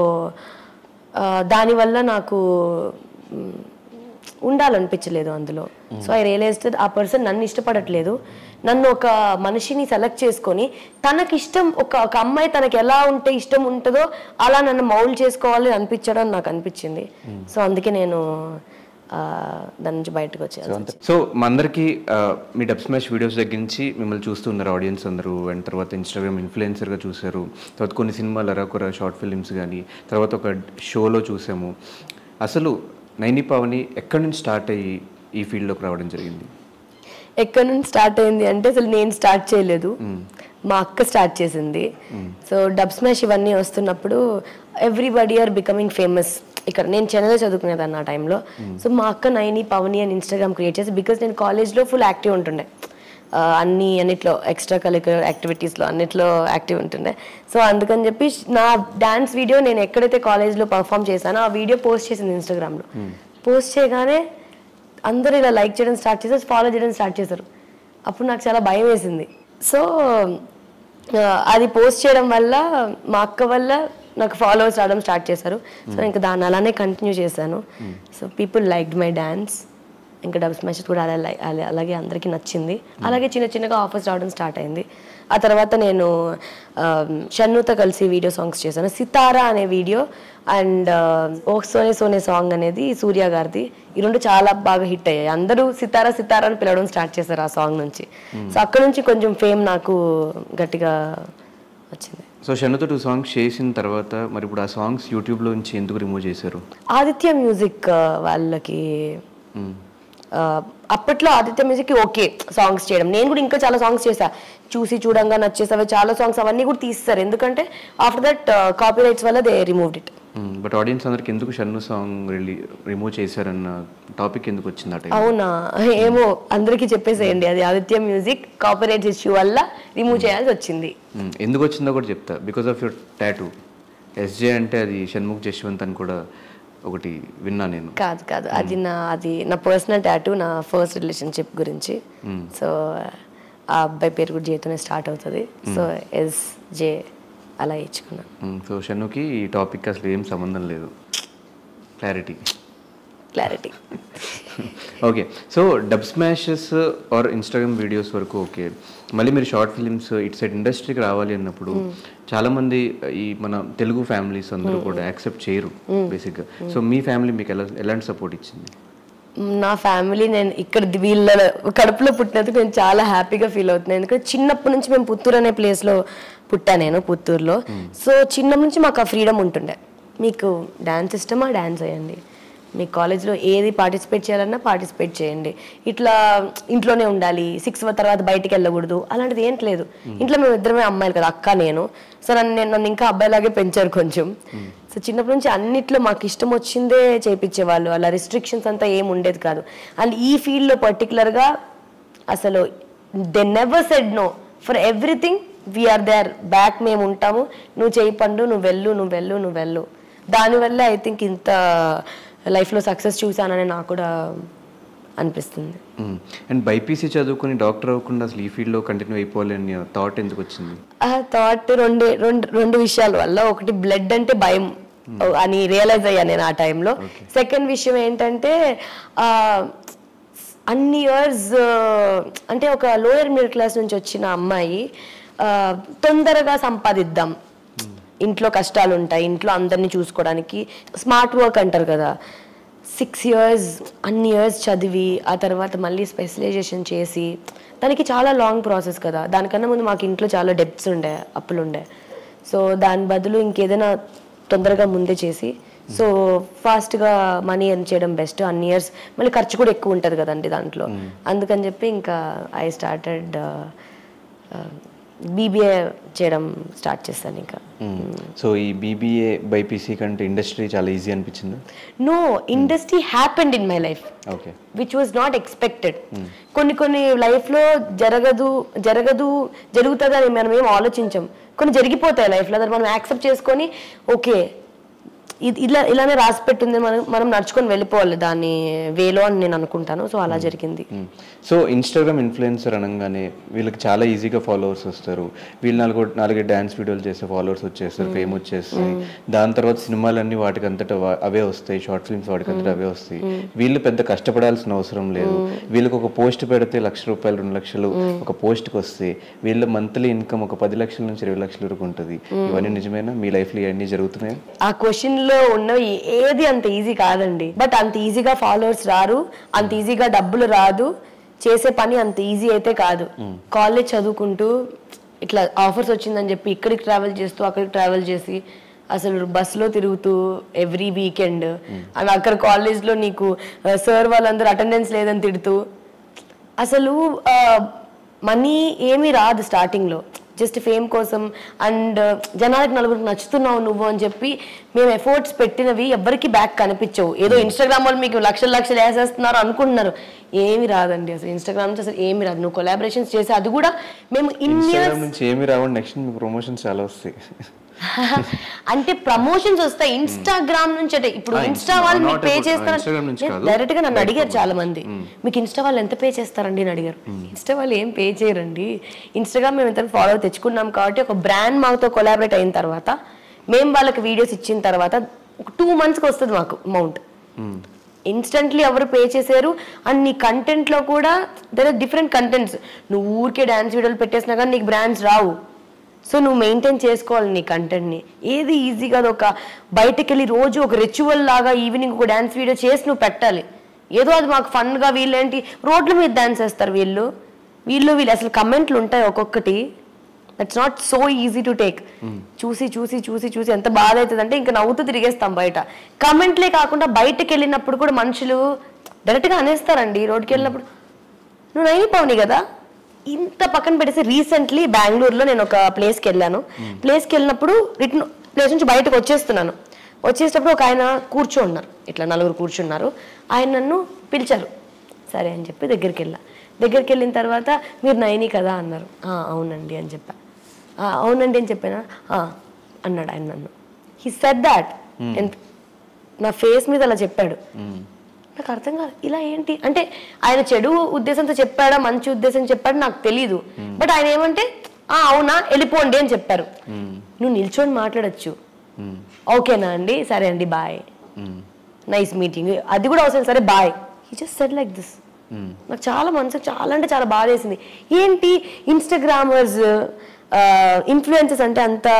దానివల్ల నాకు మ్, ఉండాలనిపించలేదు అందులో సో ఐ రియలైజ్డ్ ఆ పర్సన్ నన్ను ఇష్టపడట్లేదు నన్ను ఒక మనిషిని సెలెక్ట్ చేసుకొని తనకి ఇష్టం ఒక ఒక అమ్మాయి తనకి ఎలా ఉంటే ఇష్టం ఉంటుందో అలా నన్ను మౌల్డ్ చేసుకోవాలి అనిపించడం నాకు అనిపించింది సో అందుకే నేను ఆ, దాని నుంచి బయటకు వచ్చాను సో మా అందరికీ ఆ, మీ డబ్ స్మాష్ వీడియోస్ దగ్గర నుంచి మిమ్మల్ని చూస్తున్నారు ఆడియన్స్ అందరూ అండ్ తర్వాత ఇన్స్టాగ్రామ్ ఇన్ఫ్లుయెన్సర్గా చూశారు తర్వాత కొన్ని సినిమాలు అరకొర షార్ట్ ఫిలిమ్స్ కానీ తర్వాత ఒక షోలో చూసాము అసలు నైని పావని ఎక్కడి నుంచి స్టార్ట్ అయ్యి ఈ ఫీల్డ్లోకి రావడం జరిగింది ఎక్కడి నుంచి స్టార్ట్ అయింది అంటే అసలు నేను స్టార్ట్ చేయలేదు మా అక్క స్టార్ట్ చేసింది సో డబ్ స్మాష్ ఇవన్నీ వస్తున్నప్పుడు ఎవ్రీబడి ఆర్ బికమింగ్ ఫేమస్ ఇక్కడ నేను చెన్నైలో చదువుకునేదాన్ని ఆ టైంలో సో మా అక్క నైని పవని అని ఇన్స్టాగ్రామ్ క్రియేట్ చేసి బికాస్ నేను కాలేజ్లో ఫుల్ యాక్టివ్ ఉంటుండే ఆ, అన్ని అన్నిట్లో ఎక్స్ట్రా కరిక్యులర్ యాక్టివిటీస్లో అన్నిట్లో యాక్టివ్ ఉంటుండే సో అందుకని చెప్పి నా డాన్స్ వీడియో నేను ఎక్కడైతే కాలేజ్లో పర్ఫామ్ చేశానో ఆ వీడియో పోస్ట్ చేసింది ఇన్స్టాగ్రామ్లో పోస్ట్ చేయగానే అందరూ ఇలా లైక్ చేయడం స్టార్ట్ చేశారు ఫాలో చేయడం స్టార్ట్ చేశారు అప్పుడు నాకు చాలా భయం వేసింది సో ఆ, అది పోస్ట్ చేయడం వల్ల మా అక్క వల్ల నాకు ఫాలోవర్స్ రావడం స్టార్ట్ చేశారు సో ఇంకా దాన్ని అలానే కంటిన్యూ చేశాను so people like my dance ఇంకా డబ్ స్మాషెస్ కూడా అలా లై- అలా- అలాగే అందరికీ నచ్చింది అలాగే చిన్న చిన్నగా ఆఫర్స్ రావడం స్టార్ట్ అయింది ఆ తర్వాత నేను ఆ, షన్నుతో కలిసి వీడియో సాంగ్స్ చేశాను సితారా అనే వీడియో అండ్ ఓ సోనే సోనే సాంగ్ అనేది సూర్య గారిది ఈ రెండు చాలా బాగా హిట్ అయ్యాయి అందరూ సితారా సితారా అని పిలవడం స్టార్ట్ చేశారు ఆ సాంగ్ నుంచి సో అక్కడ నుంచి కొంచెం ఫేమ్ నాకు గట్టిగా వచ్చింది సో షన్నుతో టూ సాంగ్స్ చేసిన తర్వాత మరి ఇప్పుడు ఆ సాంగ్స్ యూట్యూబ్లో నుంచి ఎందుకు రిమూవ్ చేశారు ఆదిత్య మ్యూజిక్ ఆ, వాళ్ళకి మ్మ్. ఆ, అప్పట్లో ఆదిత్య మ్యూజిక్ ఓకే సాంగ్స్ చేయడం నేను కూడా ఇంకా చాలా సాంగ్స్ చేశా చూసి చూడంగా నచ్చేసావి చాలా సాంగ్స్ అవన్నీ కూడా తీస్తారు ఎందుకంటే ఆఫ్టర్ దట్ కాపీ రైట్స్ వల్ల they removed it but audience అందరికి ఎందుకు షన్ను సాంగ్ రిలీ రిమూవ్ చేశారన్న టాపిక్ ఎందుకు వచ్చింది ఆ టైం అవునా ఏమో అందరికీ చెప్పేసేయండి అది Aditya music copyright issue వల్ల రిమూవ్ చేయాల్సి వచ్చింది మ్మ్. ఎందుకు వచ్చిందో కూడా చెప్తా because of your tattoo SJ అంటే అది షణ్ముఖ్ జశ్వంత్ అని కూడా ఒకటి విన్నా నేను కాదు కాదు అది నా అది నా పర్సనల్ టాటూ నా ఫస్ట్ రిలేషన్షిప్ గురించి సో ఆ అబ్బాయి పేరు కూడా జేతోనే స్టార్ట్ అవుతుంది సో ఎస్ జే అలా ఇచ్చుకున్నాను మ్మ్. సో షన్నుకి ఈ టాపిక్ అసలు ఏం సంబంధం లేదు clarity clarity okay so dub smashes or Instagram videos వరకు ఓకే మళ్ళీ మీరు షార్ట్ ఫిలిమ్స్ ఇటు సైడ్ ఇండస్ట్రీకి రావాలి అన్నప్పుడు చాలా మంది ఈ మన తెలుగు ఫ్యామిలీస్ అందరూ కూడా యాక్సెప్ట్ చేయరు బేసిక్గా సో మీ ఫ్యామిలీ మీకు ఎలా ఎలాంటి సపోర్ట్ ఇచ్చింది నా ఫ్యామిలీ నేను ఇక్కడ ది- వీళ్ళ కడుపులో పుట్టినందుకు నేను చాలా హ్యాపీగా ఫీల్ అవుతున్నాను ఎందుకంటే చిన్నప్పటి నుంచి మేము పుత్తూరు అనే ప్లేస్లో పుట్టా నేను పుత్తూరులో సో చిన్నప్పటి నుంచి మాకు ఆ ఫ్రీడమ్ ఉంటుండే మీకు డ్యాన్స్ ఇష్టమా డ్యాన్స్ వేయండి మీ కాలేజ్లో ఏది పార్టిసిపేట్ చేయాలన్నా పార్టిసిపేట్ చేయండి ఇట్లా ఇంట్లోనే ఉండాలి సిక్స్ తర్వాత బయటికి వెళ్ళకూడదు అలాంటిది ఏంటి లేదు ఇంట్లో మేము ఇద్దరమే అమ్మాయిలు కదా అక్క నేను సో నన్ను నేను- నన్ను ఇంకా అబ్బాయిలాగే పెంచారు కొంచెం సో చిన్నప్పటి నుంచి అన్నిట్లో మాకు ఇష్టం వచ్చిందే చేయించేవాళ్ళు అలా రిస్ట్రిక్షన్స్ అంతా ఏం ఉండేది కాదు అండ్ ఈ ఫీల్డ్లో పర్టికులర్గా అసలు they never said no for everything we're there back మేము ఉంటాము నువ్వు చేయి పండు నువ్వు వెళ్ళు నువ్వు వెళ్ళు నువ్వు వెళ్ళు దానివల్ల ఐ థింక్ ఇంత లైఫ్లో సక్సెస్ చూసానని నాకు కూడా అనిపిస్తుంది అండ్ బైపీసీ చదువుకుని డాక్టర్ అవ్వకుండా అసలు ఈ ఫీల్డ్లో కంటిన్యూ అయిపోవాలి అని థాట్ ఎందుకు వచ్చింది ఆ థాట్ రెండు రెండు రెండు విషయాల వల్ల ఒకటి బ్లడ్ అంటే భయం అని రియలైజ్ అయ్యా నేను ఆ టైంలో సెకండ్ విషయం ఏంటంటే ఆ, అన్ని ఇయర్స్ అంటే ఒక లోయర్ మిడిల్ క్లాస్ నుంచి వచ్చిన అమ్మాయి ఆ, తొందరగా సంపాదిద్దాం ఇంట్లో కష్టాలు ఉంటాయి ఇంట్లో అందరినీ చూసుకోవడానికి స్మార్ట్ వర్క్ అంటారు కదా సిక్స్ ఇయర్స్ అన్ని ఇయర్స్ చదివి ఆ తర్వాత మళ్ళీ స్పెషలైజేషన్ చేసి దానికి చాలా లాంగ్ ప్రాసెస్ కదా దానికన్నా ముందు మాకు ఇంట్లో చాలా డెప్స్ ఉండే అప్పులు ఉండే సో దాని బదులు ఇంకేదైనా తొందరగా ముందే చేసి సో ఫాస్ట్గా మనీ ఎర్న్ చేయడం బెస్ట్ అన్ని ఇయర్స్ మళ్ళీ ఖర్చు కూడా ఎక్కువ ఉంటుంది కదండి దాంట్లో అందుకని చెప్పి ఇంకా ఐ స్టార్టెడ్ బీబీఏ చేయడం స్టార్ట్ చేస్తాను ఇంకా సో ఈ బీబీఏ బైపీసీ కంటే ఇండస్ట్రీ చాలా ఈజీ అనిపించింది no industry happened in my life okay which was not expected కొన్ని కొన్ని లైఫ్లో జరగదు జరగదు జరుగుతుంది అని మనం ఏం ఆలోచించం కొన్ని జరిగిపోతాయి లైఫ్లో అది మనం యాక్సెప్ట్ చేసుకొని ఓకే ఇది ఇలా ఇలానే రాసి పెట్టింది మనం మనం నడుచుకొని వెళ్ళిపోవాలి దాని వేలో అని నేను అనుకుంటాను సో అలా జరిగింది సో ఇన్స్టాగ్రామ్ ఇన్ఫ్లుయెన్సర్ అనగానే వీళ్ళకి చాలా ఈజీగా ఫాలోవర్స్ వస్తారు వీళ్ళు నాలుగు నాలుగు డ్యాన్స్ వీడియోలు చేస్తే ఫాలోవర్స్ వచ్చేస్తారు ఫేమ్ వచ్చేస్తాయి దాని తర్వాత సినిమాలన్నీ వాటికి అంతటా వా- అవే వస్తాయి షార్ట్ ఫిల్మ్స్ వాటికి అంతటా అవే వస్తాయి వీళ్ళు పెద్ద కష్టపడాల్సిన అవసరం లేదు వీళ్ళకి ఒక పోస్ట్ పెడితే లక్ష రూపాయలు రెండు లక్షలు ఒక పోస్ట్కి వస్తే వీళ్ళ మంత్లీ ఇన్కమ్ ఒక పది లక్షల నుంచి ఇరవై లక్షల వరకు ఉంటుంది ఇవన్నీ నిజమేనా మీ లైఫ్లో ఇవన్నీ జరుగుతున్నాయా ఆ క్వశ్చన్ లో ఉన్నవి ఏది అంత ఈజీ కాదండి బట్ అంత ఈజీగా ఫాలోవర్స్ రారు అంత ఈజీగా డబ్బులు రాదు చేసే పని అంత ఈజీ అయితే కాదు కాలేజ్ చదువుకుంటూ ఇట్లా ఆఫర్స్ వచ్చిందని చెప్పి ఇక్కడికి ట్రావెల్ చేస్తూ అక్కడికి ట్రావెల్ చేసి అసలు బస్సులో తిరుగుతూ ఎవ్రీ వీకెండ్ అండ్ అక్కడ కాలేజ్లో నీకు సార్ వాళ్ళందరూ అటెండెన్స్ లేదని తిడుతూ అసలు మనీ ఏమీ రాదు స్టార్టింగ్లో జస్ట్ ఫేమ్ కోసం అండ్ జనాలకు నలుగురికి నచ్చుతున్నావు నువ్వు అని చెప్పి మేము ఎఫర్ట్స్ పెట్టినవి ఎవ్వరికి బ్యాక్ కనిపించవు ఏదో ఇన్స్టాగ్రామ్ వాళ్ళు మీకు లక్షలు లక్షలు వేసేస్తున్నారు అనుకుంటున్నారు ఏమి రాదండి అసలు ఇన్స్టాగ్రామ్ నుంచి అసలు ఏమి రాదు నువ్వు కొలాబరేషన్స్ చేసి అది కూడా మేము ఇన్ని ఇన్స్టాగ్రామ్ నుంచి ఏమి రావండి నెక్స్ట్ మీకు ప్రమోషన్స్ చాలా వస్తాయి అంటే ప్రమోషన్స్ వస్తాయి ఇన్స్టాగ్రామ్ నుంచి అంటే ఇప్పుడు ఆ, ఇన్స్టా వాళ్ళు not మీకు పే about- చేస్తారు Instagram నుంచి కాదు. డైరెక్ట్ గా నన్ను అడిగారు చాలా మంది మీకు ఇన్స్టా వాళ్ళు ఎంత పే చేస్తారండి అని అడిగారు ఇన్స్టా వాళ్ళు ఏం పే చేయరండి ఇన్స్టాగ్రామ్ మేము ఎంత ఫాలో తెచ్చుకున్నాం కాబట్టి ఒక బ్రాండ్ మాతో కొలాబరేట్ అయిన తర్వాత మేము వాళ్ళకి వీడియోస్ ఇచ్చిన తర్వాత ఒక టూ మంత్స్కి వస్తుంది మాకు అమౌంట్ ఇన్స్టెంట్లీ ఎవరు పే చేశారు అండ్ నీ కంటెంట్ లో కూడా దర్ ఆర్ డిఫరెంట్ కంటెంట్స్ నువ్వు ఊరికే డాన్స్ వీడియోలు పెట్టేసినా కానీ నీకు బ్రాండ్స్ రావు సో నువ్వు మెయింటైన్ చేసుకోవాలి నీ కంటెంట్ని ఏది ఈజీగా ఒక బయటకు వెళ్ళి రోజు ఒక రిచువల్ లాగా ఈవినింగ్ ఒక డాన్స్ వీడియో చేసి నువ్వు పెట్టాలి ఏదో అది మాకు ఫన్గా వీళ్ళేంటి రోడ్ల మీద డాన్స్ వేస్తారు వీళ్ళు వీళ్ళు వీళ్ళు అసలు కమెంట్లు ఉంటాయి ఒక్కొక్కటి that's not so easy to take చూసి చూసి చూసి చూసి ఎంత బాధ అవుతుంది అంటే ఇంకా నవ్వుతూ తిరిగేస్తాం బయట కమెంట్లే కాకుండా బయటకు వెళ్ళినప్పుడు కూడా మనుషులు డైరెక్ట్గా అనేస్తారండి రోడ్డుకి వెళ్ళినప్పుడు నువ్వు నైనిపోని కదా ఇంత పక్కన పెట్టేసి రీసెంట్లీ బెంగళూరులో నేను ఒక ప్లేస్కి వెళ్ళాను ప్లేస్కి వెళ్ళినప్పుడు రిటర్న్ ప్లేస్ నుంచి బయటకు వచ్చేస్తున్నాను వచ్చేటప్పుడు ఒక ఆయన కూర్చోన్నారు ఇట్లా నలుగురు కూర్చున్నారు ఆయన నన్ను పిలిచారు సరే అని చెప్పి దగ్గరికి వెళ్ళా దగ్గరికి వెళ్ళిన తర్వాత మీరు నైని కదా అన్నారు "ఆ, అవునండి అని చెప్పా "ఆ, అవునండి అని చెప్పానా "ఆ," అన్నాడు ఆయన నన్ను హీ సెడ్ దాట్ నా ఫేస్ మీద అలా చెప్పాడు నాకు అర్థం కాదు ఇలా ఏంటి అంటే ఆయన చెడు ఉద్దేశంతో చెప్పాడా మంచి ఉద్దేశం చెప్పాడు నాకు తెలీదు బట్ ఆయన ఏమంటే "ఆ, అవునా వెళ్ళిపోండి అని చెప్పారు నువ్వు నిల్చొని మాట్లాడొచ్చు ఓకేనా అండి సరే అండి బాయ్ నైస్ మీటింగ్ అది కూడా అవసరం సరే boy he just said like this నాకు చాలా మనసుకు చాలా అంటే చాలా బాధ వేసింది ఏంటి ఇన్స్టాగ్రామర్స్ ఇన్ఫ్లుయెన్సెస్ అంటే అంత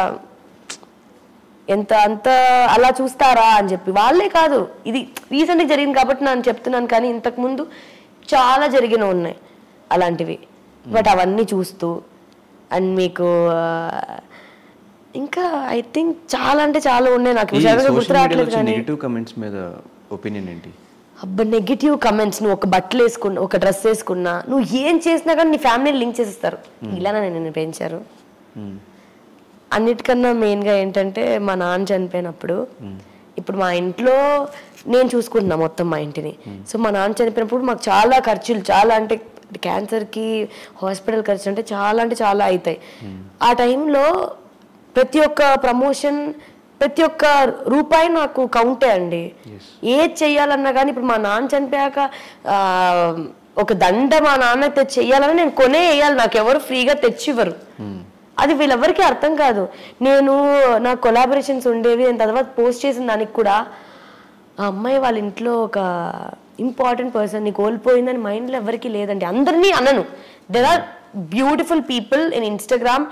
ఎంత అంత అలా చూస్తారా అని చెప్పి వాళ్ళే కాదు ఇది రీసెంట్గా జరిగింది కాబట్టి నేను చెప్తున్నాను కానీ ఇంతకు ముందు చాలా జరిగిన ఉన్నాయి అలాంటివి బట్ అవన్నీ చూస్తూ అండ్ మీకు ఆ, ఇంకా ఐ థింక్ చాలా అంటే చాలా ఉన్నాయి నాకు సడన్గా గుర్తు రావట్లేదు కానీ నెగిటివ్ కమెంట్స్ మీద ఒపీనియన్ ఏంటి అబ్బా నెగిటివ్ కమెంట్స్ నువ్వు ఒక బట్టలు వేసుకున్నా ఒక డ్రెస్ వేసుకున్నా నువ్వు ఏం చేసినా కానీ నీ ఫ్యామిలీని లింక్ చేసేస్తారు ఇలానే నేను పెంచారు మ్మ్. అన్నిటికన్నా మెయిన్గా ఏంటంటే మా నాన్న చనిపోయినప్పుడు ఇప్పుడు మా ఇంట్లో నేను చూసుకుంటున్నా మొత్తం మా ఇంటిని సో మా నాన్న చనిపోయినప్పుడు మాకు చాలా ఖర్చులు చాలా అంటే క్యాన్సర్కి హాస్పిటల్ ఖర్చు అంటే చాలా అంటే చాలా అవుతాయి ఆ టైంలో ప్రతి ఒక్క ప్రమోషన్ ప్రతి ఒక్క రూపాయి నాకు కౌంటే అండి ఏది చెయ్యాలన్నా కానీ ఇప్పుడు మా నాన్న చనిపోయాక ఆ, ఒక దండ మా నాన్న తెచ్చి చెయ్యాలని నేను కొనే వేయాలి నాకు ఎవరు ఫ్రీగా తెచ్చివ్వరు అది వీళ్ళెవ్వరికీ అర్థం కాదు నేను నా కొలాబరేషన్స్ ఉండేవి నేను తర్వాత పోస్ట్ చేసిన దానికి కూడా ఆ అమ్మాయి వాళ్ళ ఇంట్లో ఒక ఇంపార్టెంట్ పర్సన్ని కోల్పోయిందని మైండ్లో ఎవరికీ లేదండి అందరినీ అనను there are beautiful people in Instagram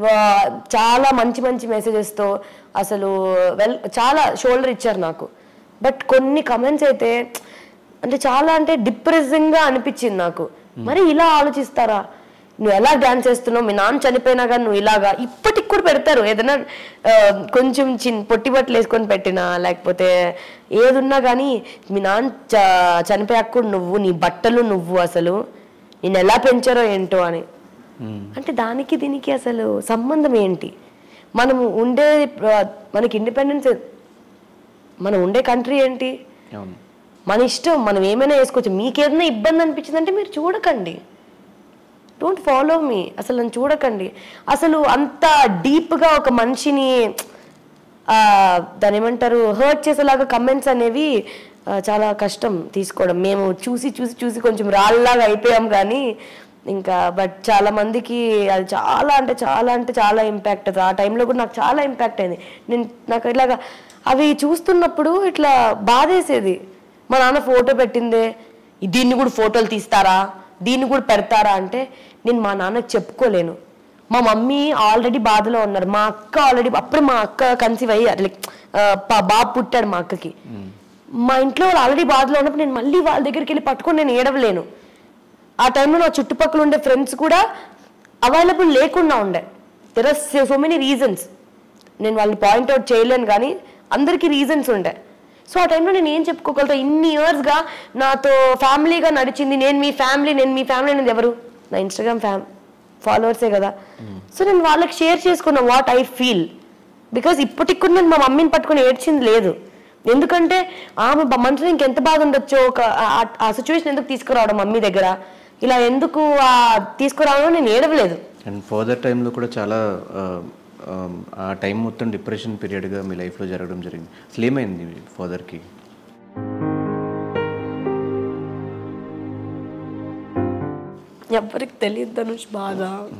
చాలా మంచి మంచి మెసేజెస్తో అసలు వెల్ చాలా షోల్డర్ ఇచ్చారు నాకు బట్ కొన్ని కమెంట్స్ అయితే అంటే చాలా అంటే డిప్రెసింగ్గా అనిపించింది నాకు మరి ఇలా ఆలోచిస్తారా నువ్వు ఎలా డాన్స్ చేస్తున్నావు మీ నాన్న చనిపోయినా కానీ నువ్వు ఇలాగా ఇప్పటికి కూడా పెడతారు ఏదైనా ఆ, కొంచెం చిన్న పొట్టి బట్టలు వేసుకొని పెట్టినా లేకపోతే ఏదున్నా కానీ మీ నాన్న చ- చనిపోయాక కూడా నువ్వు నీ బట్టలు నువ్వు అసలు నేను ఎలా పెంచారో ఏంటో అని అంటే దానికి దీనికి అసలు సంబంధం ఏంటి మనము ఉండే ఆ, మనకి ఇండిపెండెన్స్ మనం ఉండే కంట్రీ ఏంటి అవును మన ఇష్టం మనం ఏమైనా వేసుకోవచ్చు మీకు ఏదైనా ఇబ్బంది అనిపించిందంటే మీరు చూడకండి డోంట్ ఫాలో మీ అసలు నన్ను చూడకండి అసలు అంత డీప్గా ఒక మనిషిని ఆ, దాని ఏమంటారు హర్ట్ చేసేలాగా కమెంట్స్ అనేవి ఆ, చాలా కష్టం తీసుకోవడం మేము చూసి చూసి చూసి కొంచెం రాళ్ళలాగా అయిపోయాం కానీ ఇంకా బట్ చాలా మందికి అది చాలా అంటే చాలా అంటే చాలా ఇంపాక్ట్ ఆ టైంలో కూడా నాకు చాలా ఇంపాక్ట్ అయింది నేను నాకు ఇలాగా అవి చూస్తున్నప్పుడు ఇట్లా బాధేసేది మా నాన్న ఫోటో పెట్టిందే దీన్ని కూడా ఫోటోలు తీస్తారా దీన్ని కూడా పెడతారా అంటే నేను మా నాన్నకి చెప్పుకోలేను మా మమ్మీ ఆల్రెడీ బాధలో ఉన్నారు మా అక్క ఆల్రెడీ అప్పుడు మా అక్క కన్సీవ్ అయ్యారు లైక్ బాబు పుట్టాడు మా అక్కకి మా ఇంట్లో వాళ్ళు ఆల్రెడీ బాధలో ఉన్నప్పుడు నేను మళ్ళీ వాళ్ళ దగ్గరికి వెళ్ళి పట్టుకొని నేను ఏడవలేను ఆ టైంలో నా చుట్టుపక్కల ఉండే ఫ్రెండ్స్ కూడా అవైలబుల్ లేకుండా ఉండే there are so many reasons నేను వాళ్ళని పాయింట్అవుట్ చేయలేను కానీ అందరికీ రీజన్స్ ఉండే సో ఆ టైంలో నేను ఏం చెప్పుకోగలుగుతా ఇన్ని ఇయర్స్గా నాతో ఫ్యామిలీగా నడిచింది నేను మీ ఫ్యామిలీ నేను మీ ఫ్యామిలీ అనేది ఎవరు నా ఇన్స్టాగ్రామ్ ఫ్యామ్ ఫాలోవర్సే కదా సో నేను వాళ్ళకి షేర్ చేసుకున్నా వాట్ ఐ ఫీల్ బికాజ్ ఇప్పటికి కూడా నేను మా మమ్మీని పట్టుకొని ఏడ్చింది లేదు ఎందుకంటే ఆమె బ- మనసులో ఇంకెంత బాధ ఉండొచ్చో ఒక ఆ- ఆ సిచ్యువేషన్ ఎందుకు తీసుకురావడం మమ్మీ దగ్గర ఇలా ఎందుకు ఆ తీసుకురావడం నేను ఏడవలేదు అండ్ ఫర్దర్ టైంలో కూడా చాలా ఆ, ఆ, ఆ టైం మొత్తం డిప్రెషన్ పీరియడ్గా మీ లైఫ్లో జరగడం జరిగింది అసలు ఏమైంది ఫాదర్కి ఎవరికి తెలియదు ధనుష్ బాధ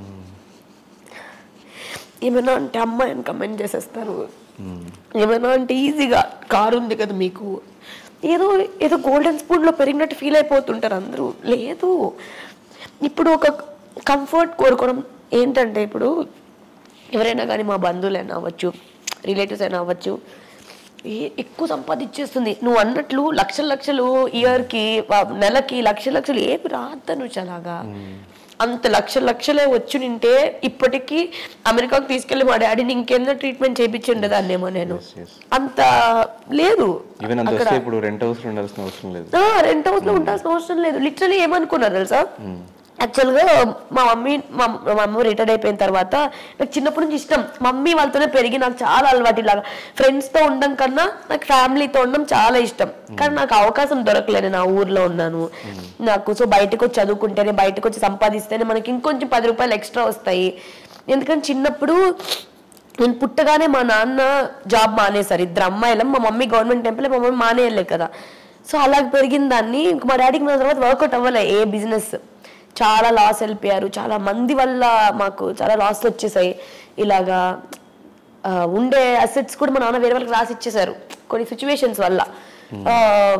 ఏమైనా అంటే అమ్మాయిని కమెంట్ చేసేస్తారు ఏమైనా అంటే ఈజీగా కారు ఉంది కదా మీకు ఏదో ఏదో గోల్డెన్ స్పూన్లో పెరిగినట్టు ఫీల్ అయిపోతుంటారు అందరూ లేదు ఇప్పుడు ఒక కంఫర్ట్ కోరుకోవడం ఏంటంటే ఇప్పుడు ఎవరైనా కానీ మా బంధువులైనా అవ్వచ్చు రిలేటివ్స్ అయినా అవ్వచ్చు ఏ- ఎక్కువ సంపాదించేస్తుంది నువ్వు అన్నట్లు లక్షల లక్షలు ఇయర్కి నెలకి లక్ష లక్షలు ఏమి రాద్దను అలాగా అంత లక్ష లక్షలే వచ్చి నింటే ఇప్పటికీ అమెరికాకు తీసుకెళ్లి మా డాడీని ఇంకేదో ట్రీట్మెంట్ చేయించి ఉండేదాన్నేమో నేను yes. అంత లేదు ఈవెన్ అంత వస్తే ఇప్పుడు రెంట్ హౌస్లో ఉండాల్సిన అవసరం లేదు రెంట్ హౌస్ లో ఉండాల్సిన అవసరం లేదు లిటరలీ ఏమనుకున్నారు తెలుసా యాక్చువల్గా మా మమ్మీ మా మా అమ్మ రిటైర్డ్ అయిపోయిన తర్వాత నాకు చిన్నప్పటి నుంచి ఇష్టం మమ్మీ వాళ్ళతోనే పెరిగి నాకు చాలా అలవాటు ఇలాగా ఫ్రెండ్స్తో ఉండడం కన్నా నాకు ఫ్యామిలీతో ఉండడం చాలా ఇష్టం కానీ నాకు అవకాశం దొరకలేదు నా ఊర్లో ఉన్నాను నాకు సో బయటకు వచ్చి చదువుకుంటేనే బయటకు వచ్చి సంపాదిస్తేనే మనకి ఇంకొంచెం పది రూపాయలు ఎక్స్ట్రా వస్తాయి ఎందుకంటే చిన్నప్పుడు నేను పుట్టగానే మా నాన్న జాబ్ మానేశారు ఇద్దరు అమ్మాయిలం మా మమ్మీ గవర్నమెంట్ టెంపుల్ మా మమ్మీ మానేయలేదు కదా సో అలా పెరిగిన దాన్ని ఇంక మా డాడీకి నా తర్వాత వర్కౌట్ అవ్వలే ఏ బిజినెస్ చాలా లాస్ వెళ్ళిపోయారు చాలా మంది వల్ల మాకు చాలా లాస్లు వచ్చేసాయి ఇలాగా ఆ, ఉండే అసెట్స్ కూడా మా నాన్న వేరే వాళ్ళకి రాసి ఇచ్చేసారు కొన్ని సిచ్యువేషన్స్ వల్ల ఆ,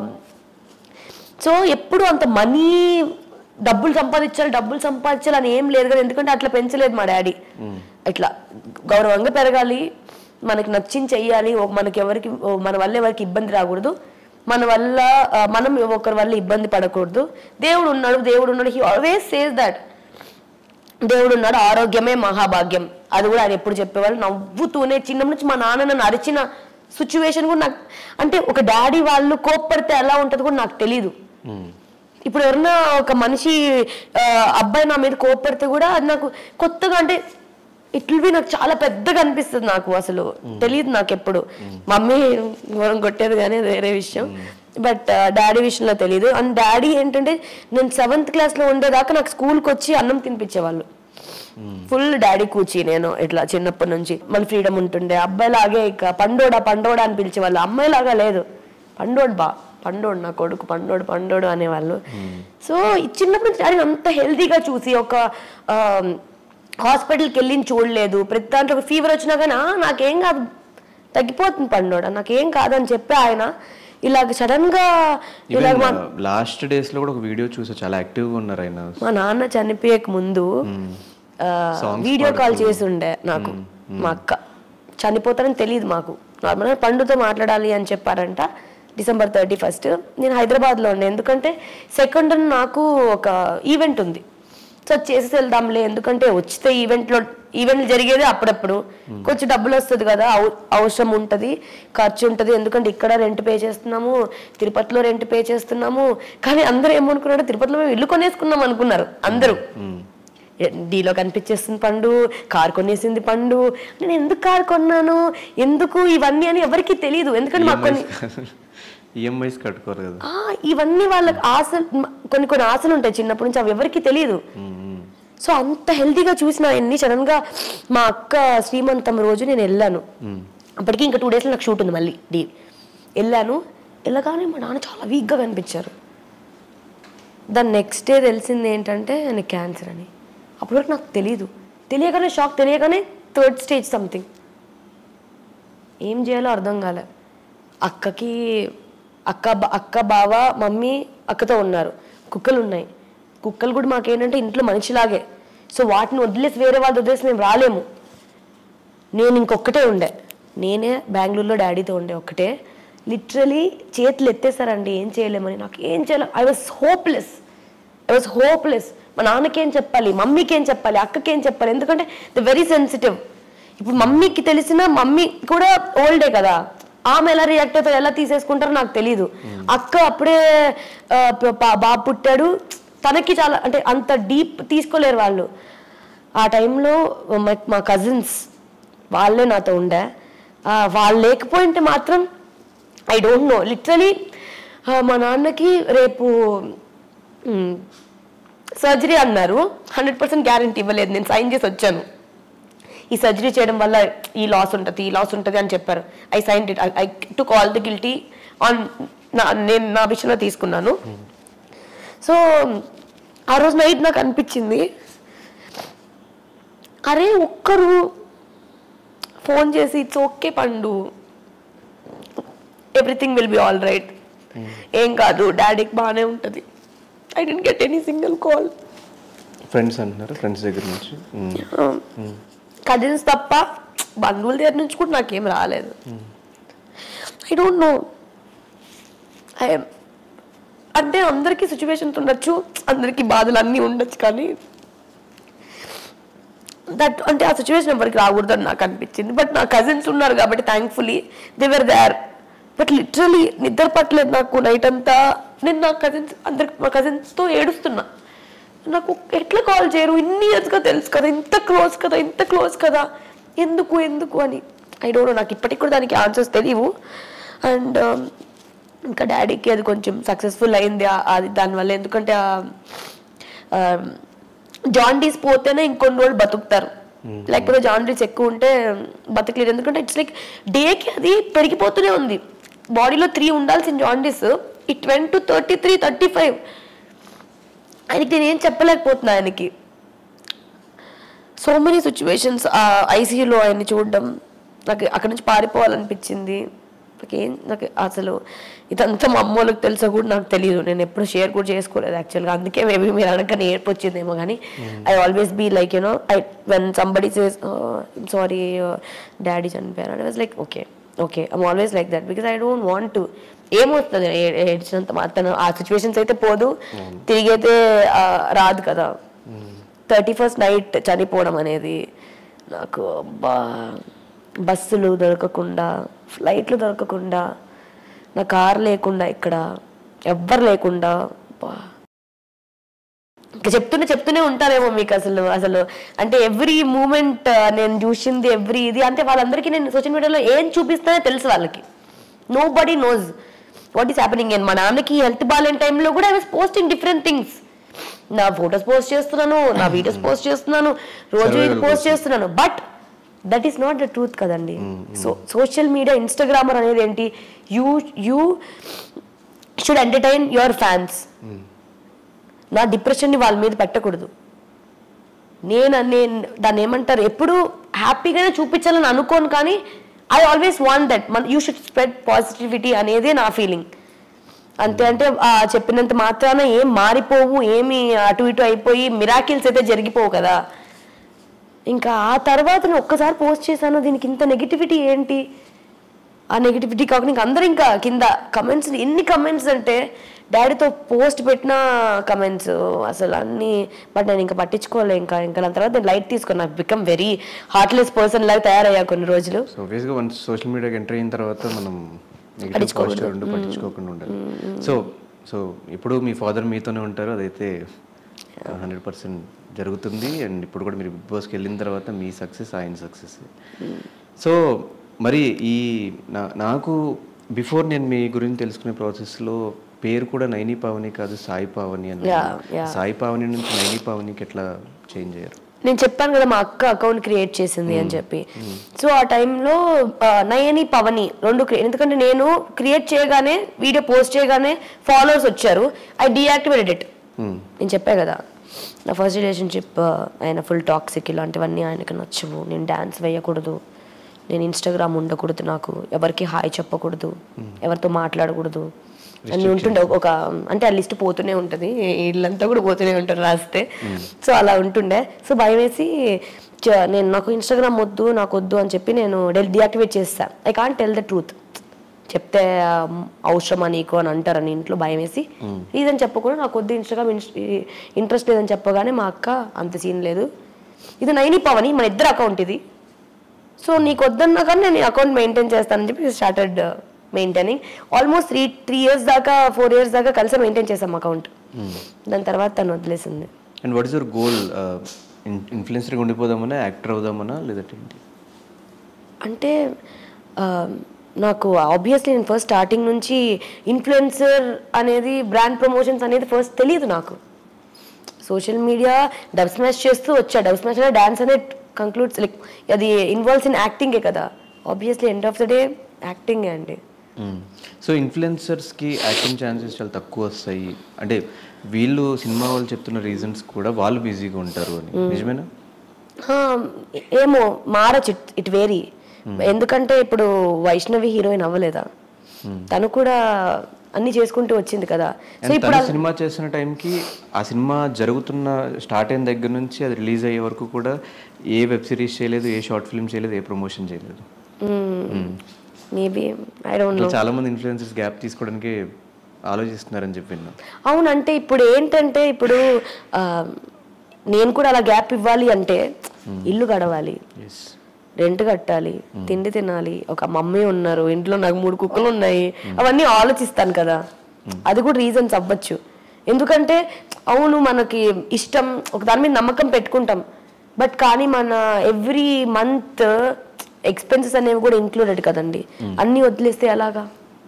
సో ఎప్పుడు అంత మనీ డబ్బులు సంపాదించాలి డబ్బులు సంపాదించాలి అని ఏం లేదు కదా ఎందుకంటే అట్లా పెంచలేదు మా డాడీ ఇట్లా గౌరవంగా పెరగాలి మనకి నచ్చింది చెయ్యాలి ఓ- మనకి ఎవరికి ఓ మన వల్ల ఎవరికి ఇబ్బంది రాకూడదు మన వల్ల ఆ, మనం ఒకరి వల్ల ఇబ్బంది పడకూడదు దేవుడు ఉన్నాడు దేవుడు ఉన్నాడు హీ ఆల్వేస్ సేస్ దట్ దేవుడు ఉన్నాడు ఆరోగ్యమే మహాభాగ్యం అది కూడా ఆయన ఎప్పుడు చెప్పేవాళ్ళు నవ్వుతూనే చిన్నప్పటి నుంచి మా నాన్న నన్ను అరిచిన సిచ్యువేషన్ కూడా నాకు అంటే ఒక డాడీ వాళ్ళు కోప్పడితే ఎలా ఉంటుంది కూడా నాకు తెలీదు ఇప్పుడు ఎవరన్నా ఒక మనిషి ఆ, అబ్బాయి నా మీద కోప్పడితే కూడా అది నాకు కొత్తగా అంటే ఇట్లవి నాకు చాలా పెద్దగా అనిపిస్తుంది నాకు అసలు తెలియదు నాకు ఎప్పుడు మమ్మీ ఘోరం కొట్టేది కానీ అది వేరే విషయం బట్ డాడీ విషయంలో తెలియదు అండ్ డాడీ ఏంటంటే నేను సెవెంత్ క్లాస్లో ఉండేదాకా నాకు స్కూల్కి వచ్చి అన్నం తినిపించేవాళ్ళు ఫుల్ డాడీ కూచి నేను ఇట్లా చిన్నప్పటి నుంచి మళ్ళీ ఫ్రీడమ్ ఉంటుండే అబ్బాయిలాగే ఇక పండోడా పండోడా అని పిలిచేవాళ్ళు అమ్మాయిలాగా లేదు పండోడు బా పండోడు నా కొడుకు పండోడు పండోడు అనేవాళ్ళు సో ఈ చిన్నప్పటి నుంచి డాడీ అంత హెల్తీగా చూసి ఒక ఆ, హాస్పిటల్కి వెళ్ళి చూడలేదు ప్రతి దాంట్లో ఫీవర్ వచ్చినా కానీ "ఆ, నాకేం కాదు తగ్గిపోతుంది పండోడ నాకేం కాదని చెప్పి ఆయన ఇలాగ సడన్ గా ఇలాగ మా లాస్ట్ డేస్ లో కూడా ఒక వీడియో చూసా చాలా యాక్టివ్ గా ఉన్నారు ఆయన మా నాన్న చనిపోయక ముందు ఆ, వీడియో కాల్ చేసి ఉండే నాకు మా అక్క చనిపోతారని తెలియదు మాకు నార్మల్గా పండుతో మాట్లాడాలి అని చెప్పారంట డిసెంబర్ థర్టీ ఫస్ట్ నేను హైదరాబాద్లో ఉండే ఎందుకంటే సెకండ్ నాకు ఒక ఈవెంట్ ఉంది సో అది చేసి వెళ్దాంలే ఎందుకంటే వచ్చితే ఈవెంట్లో ఈవెంట్లు జరిగేది అప్పుడప్పుడు కొంచెం డబ్బులు వస్తుంది కదా అవ- అవసరం ఉంటుంది ఖర్చు ఉంటుంది ఎందుకంటే ఇక్కడ రెంట్ పే చేస్తున్నాము తిరుపతిలో రెంట్ పే చేస్తున్నాము కానీ అందరూ ఏమనుకున్నారు తిరుపతిలో మేము ఇల్లు కొనేసుకున్నాం అనుకున్నారు అందరూ డీలో కనిపించేస్తుంది పండు కార్ కొనేసింది పండు నేను ఎందుకు కార్ కొన్నాను ఎందుకు ఇవన్నీ అని ఎవరికి తెలియదు ఎందుకంటే మాకు కొన్ని ఈఎంఐస్ కట్టుకోరు కదా ఆ, ఇవన్నీ వాళ్ళకి ఆశలు కొన్ని కొన్ని ఆశలు ఉంటాయి చిన్నప్పటి నుంచి అవి ఎవరికి తెలియదు సో అంత హెల్తీగా చూసిన ఆయన్ని సడన్ గా మా అక్క శ్రీమంతం రోజు నేను వెళ్ళాను అప్పటికి ఇంకా టూ డేస్లో నాకు షూట్ ఉంది మళ్ళీ డీ వెళ్ళాను వెళ్ళగానే మా నాన్న చాలా వీక్గా కనిపించారు దాని నెక్స్ట్ డే తెలిసింది ఏంటంటే ఆయనకి క్యాన్సర్ అని అప్పటి వరకు నాకు తెలియదు తెలియగానే షాక్ తెలియగానే థర్డ్ స్టేజ్ సంథింగ్ ఏం చేయాలో అర్థం కాలే అక్కకి అక్క బ- అక్క బావ మమ్మీ అక్కతో ఉన్నారు కుక్కలు ఉన్నాయి కుక్కలు కూడా మాకేంటంటే ఇంట్లో మనిషిలాగే సో వాటిని వదిలేసి వేరే వాళ్ళు వదిలేసి మేము రాలేము నేను ఇంకొక్కటే ఉండే నేనే బెంగళూరులో డాడీతో ఉండే ఒక్కటే లిటరలీ చేతులు ఎత్తేసారండి ఏం చేయలేమని నాకు ఏం చేయలేం I was hopeless I was hopeless మా నాన్నకి ఏం చెప్పాలి మమ్మీకి ఏం చెప్పాలి అక్కకి ఏం చెప్పాలి ఎందుకంటే ద వెరీ సెన్సిటివ్ ఇప్పుడు మమ్మీకి తెలిసిన మమ్మీ కూడా ఓల్డే కదా ఆమె ఎలా రియాక్ట్ అవుతారో ఎలా తీసేసుకుంటారో నాకు తెలియదు అక్క అప్పుడే ఆ, ప- ప- బాబు పుట్టాడు తనకి చాలా అంటే అంత డీప్ తీసుకోలేరు వాళ్ళు ఆ టైంలో మా- మా కజిన్స్ వాళ్ళే నాతో ఉండే ఆ, వాళ్ళు లేకపోయింటే మాత్రం ఐ డోంట్ నో లిటరలీ మా నాన్నకి రేపు సర్జరీ అన్నారు హండ్రెడ్ పర్సెంట్ గ్యారంటీ ఇవ్వలేదు నేను సైన్ చేసి వచ్చాను ఈ సర్జరీ చేయడం వల్ల ఈ లాస్ ఉంటుంది ఈ లాస్ ఉంటుంది అని చెప్పారు I sign it I to call the guilty on నా నేను నా విషయంలో తీసుకున్నాను సో ఆ రోజు నైట్ నాకు అనిపించింది అరే ఒక్కరు ఫోన్ చేసి ఇట్స్ ఓకే పండు everything will be all right ఏం కాదు డాడీకి బాగానే ఉంటుంది I didn't get any single call friends అంటున్నారు ఫ్రెండ్స్ దగ్గర నుంచి మ్మ్. కజిన్స్ తప్ప బంధువుల దగ్గర నుంచి కూడా నాకేం రాలేదు ఐ డోంట్ నో ఐ అంటే అందరికీ సిచ్యువేషన్స్ ఉండొచ్చు అందరికీ బాధలు అన్నీ ఉండొచ్చు కానీ దట్ అంటే ఆ సిచ్యువేషన్ ఎవరికి రాకూడదని నాకు అనిపించింది బట్ నా కజిన్స్ ఉన్నారు కాబట్టి thankfully they were there but literally నిద్ర పట్టలేదు నాకు నైట్ అంతా నేను నా కజిన్స్ అందరికి మా కజిన్స్తో ఏడుస్తున్నా నాకు ఎట్లా కాల్ చేయరు ఇన్ని ఇయర్స్గా తెలుసు కదా ఇంత క్లోజ్ కదా ఇంత క్లోజ్ కదా ఎందుకు ఎందుకు అని ఐ డోంట్ నో నాకు ఇప్పటికి కూడా దానికి ఆన్సర్స్ తెలియవు అండ్ ఇంకా డాడీకి అది కొంచెం సక్సెస్ఫుల్ అయింది ఆ- అది దానివల్ల ఎందుకంటే జాండీస్ పోతేనే ఇంకొన్ని రోజులు బతుకుతారు లేకపోతే జాండీస్ ఎక్కువ ఉంటే బతకలేరు ఎందుకంటే ఇట్స్ లైక్ డేకి అది పెరిగిపోతూనే ఉంది బాడీలో త్రీ ఉండాల్సిన jaundice it went to thirty three thirty five ఆయనకి నేను ఏం చెప్పలేకపోతున్నా ఆయనకి సో మెనీ సిచ్యువేషన్స్ ఐసీయూలో ఆయన్ని చూడడం నాకు అక్కడి నుంచి పారిపోవాలనిపించింది నాకేం నాకు అసలు ఇదంతా మా అమ్మ వాళ్ళకి తెలుసా కూడా నాకు తెలియదు నేను ఎప్పుడు షేర్ కూడా చేసుకోలేదు యాక్చువల్గా అందుకే మేబీ మీరు అనగానే ఏర్పు వచ్చిందేమో కానీ I always be like you know I when somebody says sorry daddy చనిపోయారు I was like okay okay I'm always like that because I don't want to ఏమవుతుంది ఏ- ఏడ్చినంత మాత్రం ఆ సిచ్యువేషన్స్ అయితే పోదు తిరిగి అయితే ఆ, రాదు కదా థర్టీ ఫస్ట్ నైట్ చనిపోవడం అనేది నాకు అబ్బా బస్సులు దొరకకుండా ఫ్లైట్లు దొరకకుండా నా కార్ లేకుండా ఇక్కడ ఎవ్వరు లేకుండా అబ్బా ఇంకా చెప్తూనే చెప్తూనే ఉంటారేమో మీకు అసలు అసలు అంటే ఎవ్రీ మూమెంట్ నేను చూసింది ఎవ్రీ ఇది అంటే వాళ్ళందరికీ నేను సోషల్ మీడియాలో ఏం చూపిస్తానో తెలుసు వాళ్ళకి nobody knows what is happening and మా నాన్నకి హెల్త్ బాగాలేని టైంలో కూడా I was posting different things నా ఫొటోస్ పోస్ట్ చేస్తున్నాను నా వీడియోస్ పోస్ట్ చేస్తున్నాను రోజు ఇది పోస్ట్ చేస్తున్నాను but that is not the truth కదండి సో సోషల్ మీడియా ఇన్స్టాగ్రామర్ అనేది ఏంటి you you should entertain your fans నా డిప్రెషన్ని వాళ్ళ మీద పెట్టకూడదు నేను నేను దాన్ని ఏమంటారు ఎప్పుడు హ్యాపీగానే చూపించాలని అనుకోను కానీ ఐ ఆల్వేస్ వాంట్ దట్ మన యూ షుడ్ స్ప్రెడ్ పాజిటివిటీ అనేదే నా ఫీలింగ్ అంతే అంటే ఆ చెప్పినంత మాత్రాన ఏం మారిపోవు ఏమి అటు ఇటు అయిపోయి మిరాకిల్స్ అయితే జరిగిపోవు కదా ఇంకా ఆ తర్వాత నేను ఒక్కసారి పోస్ట్ చేశాను దీనికి ఇంత నెగిటివిటీ ఏంటి ఆ నెగిటివిటీ కాకుండా ఇంకా అందరూ ఇంకా కింద కమెంట్స్ ఎన్ని కమెంట్స్ అంటే డాడీతో పోస్ట్ పెట్టిన కమెంట్స్ అసలు అన్ని బట్ నేను ఇంకా పట్టించుకోలే ఇంకా ఇంకా దాని తర్వాత నేను లైట్ తీసుకున్నా నాకు బికమ్ వెరీ హార్ట్లెస్ పర్సన్ లాగా తయారయ్యా కొన్ని రోజులు సో ఆబ్వియస్గా వన్స్ సోషల్ మీడియాకి ఎంటర్ అయిన తర్వాత మనం నెగిటివ్ పాజిటివ్ రెండు పట్టించుకోకుండా ఉండాలి సో సో ఇప్పుడు మీ ఫాదర్ మీతోనే ఉంటారు అదైతే హండ్రెడ్ పర్సెంట్ జరుగుతుంది అండ్ ఇప్పుడు కూడా మీరు బిగ్ బాస్కి వెళ్ళిన తర్వాత మీ సక్సెస్ ఆయన సక్సెస్ సో మరి ఈ నా- నాకు బిఫోర్ నేను మీ గురించి తెలుసుకునే ప్రాసెస్లో పేరు కూడా నైని పావని కాదు సాయి పావని అని Yeah, yeah. సాయి పావని నుంచి నైని పావనికి ఎట్లా చేంజ్ అయ్యారు నేను చెప్పాను కదా మా అక్క అకౌంట్ క్రియేట్ చేసింది అని చెప్పి సో ఆ టైంలో నయని పవని రెండు crea- ఎందుకంటే నేను క్రియేట్ చేయగానే వీడియో పోస్ట్ చేయగానే ఫాలోవర్స్ వచ్చారు ఐ డీయాక్టివేటెడ్ ఇట్ Hmm. నేను చెప్పా కదా నా ఫస్ట్ రిలేషన్షిప్ ఆయన ఫుల్ టాక్సిక్ ఇలాంటివన్నీ ఆయనకు నచ్చవు నేను డ్యాన్స్ వేయకూడదు నేను ఇన్స్టాగ్రామ్ ఉండకూడదు నాకు ఎవరికి హాయ్ చెప్పకూడదు ఎవరితో మాట్లాడకూడదు అన్ని ఉంటుండే ఒక- ఒక అంటే ఆ లిస్ట్ పోతూనే ఉంటుంది వీళ్ళంతా కూడా పోతూనే ఉంటారు రాస్తే సో అలా ఉంటుండే సో భయం వేసి చ- నేను నాకు ఇన్స్టాగ్రామ్ వద్దు నాకు వద్దు అని చెప్పి నేను డియాక్టివేట్ చేస్తా I can't tell the truth చెప్తే ఆ, అవసరమా నీకు అని అంటారని ఇంట్లో భయం వేసి రీజన్ చెప్పకుండా నాకు వద్దు ఇన్స్టాగ్రామ్ ఇంట్రెస్ట్ లేదని చెప్పగానే మా అక్క అంత సీన్ లేదు ఇది నైని పవని మన ఇద్దరు అకౌంట్ ఇది సో నీకు వద్దన్నా కానీ నేను అకౌంట్ మెయింటైన్ చేస్తానని చెప్పి started maintaining almost three three years దాకా ఫోర్ ఇయర్స్ దాకా కలిసి మెయింటైన్ చేసాం అకౌంట్ దాని తర్వాత తను వదిలేసింది and what is your goal ఇన్ఫ్లుయెన్సర్గా ఉండిపోదామనా యాక్టర్ అవుదామనా లేదంటే ఏంటి అంటే ఆ, నాకు ఆబ్వియస్లీ నేను ఫస్ట్ స్టార్టింగ్ నుంచి ఇన్ఫ్లుయెన్సర్ అనేది బ్రాండ్ ప్రమోషన్స్ అనేది ఫస్ట్ తెలియదు నాకు సోషల్ మీడియా డబ్ స్మాష్ చేస్తూ వచ్చా డబ్ స్మాష్ అనే డాన్స్ అనేది కంక్లూడ్స్ లైక్ అది ఇన్వాల్వ్స్ ఇన్ యాక్టింగే కదా obviously end of the day యాక్టింగే అండి సో ఇన్ఫ్లుయెన్సర్స్కి యాక్టింగ్ ఛాన్సెస్ చాలా తక్కువ వస్తాయి అంటే వీళ్ళు సినిమా వాళ్ళు చెప్తున్న రీజన్స్ కూడా వాళ్ళు బిజీగా ఉంటారు అని నిజమేనా హా, ఏమో మారచ్చు ఇట్ ఇట్ వేరీ ఎందుకంటే ఇప్పుడు వైష్ణవి హీరోయిన్ అవ్వలేదా తను కూడా అన్ని చేసుకుంటూ వచ్చింది కదా సో అండ్ ఇప్పుడు తను సినిమా చేస్తున్న టైంకి ఆ సినిమా జరుగుతున్న స్టార్ట్ అయిన దగ్గర నుంచి అది రిలీజ్ అయ్యే వరకు కూడా ఏ వెబ్ సిరీస్ చేయలేదు ఏ షార్ట్ ఫిల్మ్ చేయలేదు ఏ ప్రమోషన్ చేయలేదు మేబీ ఐ డోంట్ నో చాలా మంది ఇన్ఫ్లుయెన్సర్స్ గ్యాప్ తీసుకోవడానికి ఆలోచిస్తున్నారని చెప్పి విన్నాను అవునంటే ఇప్పుడు ఏంటంటే ఇప్పుడు ఆ, నేను కూడా అలా గ్యాప్ ఇవ్వాలి అంటే ఇల్లు గడవాలి ఎస్ రెంట్ కట్టాలి తిండి తినాలి ఒక మమ్మీ ఉన్నారు ఇంట్లో నాకు మూడు కుక్కలు ఉన్నాయి అవన్నీ ఆలోచిస్తాను కదా అది కూడా రీజన్స్ అవ్వచ్చు ఎందుకంటే అవును మనకి ఇష్టం ఒక దాని మీద నమ్మకం పెట్టుకుంటాం బట్ కానీ మన ఎవ్రీ మంత్ ఎక్స్పెన్సెస్ అనేవి కూడా ఇంక్లూడెడ్ కదండి అన్నీ వదిలేస్తే ఎలాగా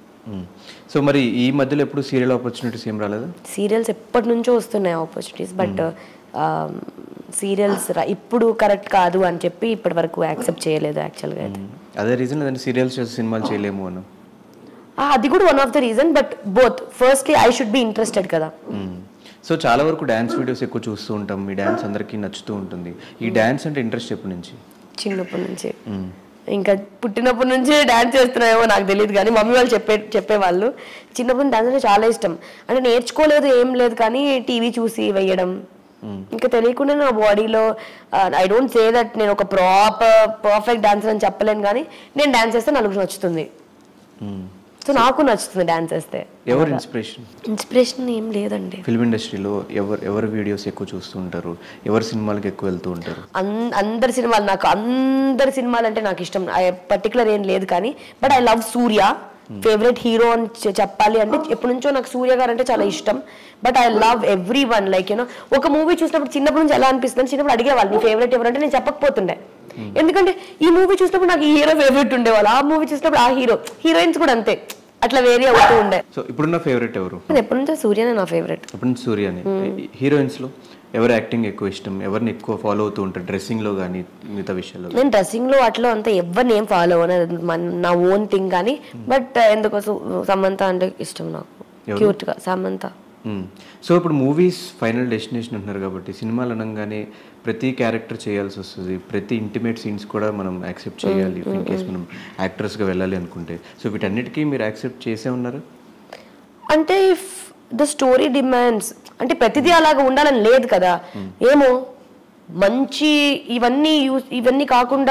సో మరి ఈ మధ్యలో ఎప్పుడు సీరియల్ ఆపర్చునిటీస్ ఏం రాలేదా సీరియల్స్ ఎప్పటి నుంచో వస్తున్నాయి ఆపర్చునిటీస్ బట్ సీరియల్స్ ఇప్పుడు కరెక్ట్ కాదు అని చెప్పి ఇప్పటి వరకు యాక్సెప్ట్ చేయలేదు యాక్చువల్గా అయితే అదే రీజన్ లేదంటే సీరియల్స్ చేసి సినిమాలు చేయలేము అన్న ఆ, అది కూడా one of the reason but both firstly I should be interested కదా సో చాలా వరకు డ్యాన్స్ వీడియోస్ ఎక్కువ చూస్తూ ఉంటాం మీ డ్యాన్స్ అందరికీ నచ్చుతూ ఉంటుంది ఈ డ్యాన్స్ అంటే ఇంట్రెస్ట్ ఎప్పటి నుంచి చిన్నప్పటి నుంచి మ్మ్. ఇంకా పుట్టినప్పటి నుంచే డాన్స్ చేస్తున్నాయేమో నాకు తెలియదు కానీ మమ్మీ వాళ్ళు చెప్పే చెప్పేవాళ్ళు చిన్నప్పటి నుంచి డాన్స్ అంటే చాలా ఇష్టం అంటే నేర్చుకోలేదు ఏం లేదు కానీ టీవీ చూసి వేయడం ఇంకా తెలియకుండా నా బాడీలో ఐ డోంట్ సే దట్ నేను ఒక ప్రాపర్ పర్ఫెక్ట్ డాన్సర్ అని చెప్పలేను కానీ నేను డాన్స్ చేస్తే నలుగురు నచ్చుతుంది మ్మ్. సో నాకు నచ్చుతుంది డాన్స్ చేస్తే ఎవరు ఇన్స్పిరేషన్ ఇన్స్పిరేషన్ ఏం లేదండి ఫిల్మ్ ఇండస్ట్రీలో ఎవరు ఎవరు వీడియోస్ ఎక్కువ చూస్తూ ఉంటారు ఎవరు సినిమాలకు ఎక్కువ వెళ్తూ ఉంటారు అన్- అందరి సినిమాలు నాకు అందరి సినిమాలు అంటే నాకు ఇష్టం పర్టికులర్ ఏం లేదు కానీ but I love Suriya favourite hero అని చె- చెప్పాలి అంటే ఎప్పటి నుంచో నాకు సూర్య గారు అంటే చాలా ఇష్టం but I love everyone like you know ఒక మూవీ చూసినప్పుడు చిన్నప్పటి నుంచి ఎలా అనిపిస్తుంది చిన్నప్పుడు అడిగేవాళ్ళు నీ ఫేవరెట్ ఎవరంటే నేను చెప్పకపోతుండే ఎందుకంటే ఈ మూవీ చూసినప్పుడు నాకు ఈ హీరో ఫేవరెట్ ఉండేవాళ్ళు ఆ మూవీ చూసినప్పుడు ఆ హీరో హీరోయిన్స్ కూడా అంతే అట్లా వేరీ అవుతూ ఉండే సో ఇప్పుడున్న ఫేవరెట్ ఎవరు నేను ఎప్పటి నుంచో సూర్యనే నా ఫేవరెట్ అప్పుడు నుంచి సూర్యని హీరోయిన్స్లో ఎవరు యాక్టింగ్ ఎక్కువ ఇష్టం ఎవరిని ఎక్కువ ఫాలో అవుతూ ఉంటారు డ్రెస్సింగ్లో కానీ మిగతా విషయాల్లో నేను డ్రెస్సింగ్ లో అట్లా అంతా ఎవరిని ఏం ఫాలో అవ్వను మన- నా ఓన్ థింగ్ కానీ బట్ ఎందుకో సు- సమంత అంటే ఇష్టం నాకు క్యూట్ గా సమంత మ్మ్. సో ఇప్పుడు మూవీస్ ఫైనల్ డెస్టినేషన్ అంటున్నారు కాబట్టి సినిమాలు అనగానే ప్రతి క్యారెక్టర్ చేయాల్సి వస్తుంది ప్రతి ఇంటిమేట్ సీన్స్ కూడా మనం యాక్సెప్ట్ చేయాలి ఇన్ కేస్ మనం యాక్టర్స్గా వెళ్ళాలి అనుకుంటే సో వీటన్నిటికీ మీరు యాక్సెప్ట్ చేసే ఉన్నారు అంటే ఇఫ్ ద స్టోరీ డిమాండ్స్ అంటే ప్రతిదీ అలాగా ఉండాలని లేదు కదా ఏమో మంచి ఇవన్నీ యూస్ ఇవన్నీ కాకుండా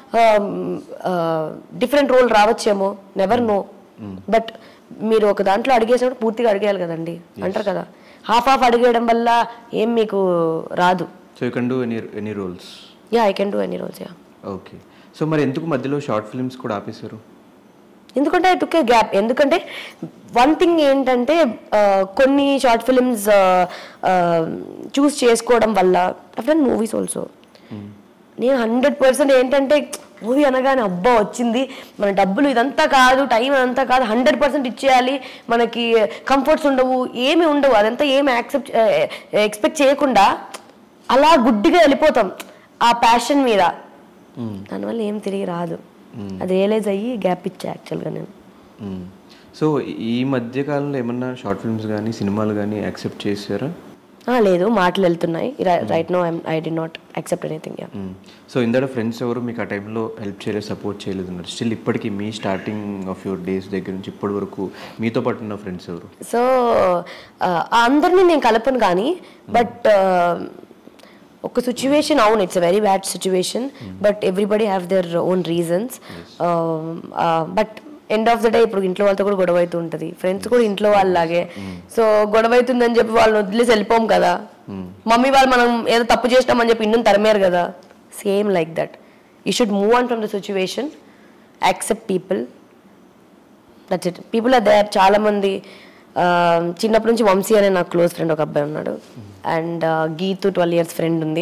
డిఫరెంట్ రోల్ రావచ్చేమో నెవర్ నో బట్ మీరు ఒక దాంట్లో అడిగేసినప్పుడు పూర్తిగా అడిగేయాలి కదండి అంటారు కదా హాఫ్ హాఫ్ అడిగేయడం వల్ల ఏం మీకు రాదు so you can do any any roles yeah I can do any roles yeah okay so మరి ఎందుకు మధ్యలో షార్ట్ ఫిల్మ్స్ కూడా ఆపేశారు ఎందుకంటే ఐ టుక్ ఏ గ్యాప్ ఎందుకంటే వన్ థింగ్ ఏంటంటే ఆ, కొన్ని షార్ట్ ఫిలిమ్స్ చూస్ చేసుకోవడం వల్ల డన్ మూవీస్ ఆల్సో నేను హండ్రెడ్ పర్సెంట్ ఏంటంటే మూవీ అనగానే అబ్బా వచ్చింది మన డబ్బులు ఇదంతా కాదు టైం అదంతా కాదు హండ్రెడ్ పర్సెంట్ ఇచ్చేయాలి మనకి కంఫర్ట్స్ ఉండవు ఏమి ఉండవు అదంతా ఏమి యాక్సెప్ట్ ఎక్స్పెక్ట్ చేయకుండా అలా గుడ్డిగా వెళ్ళిపోతాం ఆ ప్యాషన్ మీద దానివల్ల ఏం తిరిగి రాదు అది రియలైజ్ అయ్యి గ్యాప్ ఇచ్చా యాక్చువల్గా నేను మ్మ్. సో ఈ మధ్య కాలంలో ఏమన్నా షార్ట్ ఫిల్మ్స్ కానీ సినిమాలు కానీ యాక్సెప్ట్ చేశారా ఆ, లేదు మాటలు వెళ్తున్నాయి right no I did not accept anything yeah hmm. So ఇందాక ఫ్రెండ్స్ ఎవరు మీకు ఆ టైంలో హెల్ప్ చేయలేదు సపోర్ట్ చేయలేదు అన్నారు స్టిల్ ఇప్పటికీ మీ స్టార్టింగ్ ఆఫ్ యువర్ డేస్ దగ్గర నుంచి ఇప్పటి వరకు మీతో పాటు ఉన్న ఫ్రెండ్స్ ఎవరు సో అందరినీ నేను కలపను కానీ బట్ ఒక సిచ్యువేషన్ అవును it's very bad situation but everybody have their own reasons but end of the day ఇప్పుడు ఇంట్లో వాళ్ళతో కూడా గొడవ అవుతూ ఉంటుంది ఫ్రెండ్స్ కూడా ఇంట్లో వాళ్ళలాగే సో గొడవ అవుతుందని చెప్పి వాళ్ళని వదిలేసి వెళ్ళిపోం కదా మమ్మీ వాళ్ళు మనం ఏదో తప్పు చేసినామని చెప్పి ఇన్ను తరిమారు కదా same like that you should move on from the situation accept people that's it people are there చాలా మంది ఆ, చిన్నప్పటి నుంచి వంశీ అనే నాకు క్లోజ్ ఫ్రెండ్ ఒక అబ్బాయి ఉన్నాడు and Geethu twelve years friend ఉంది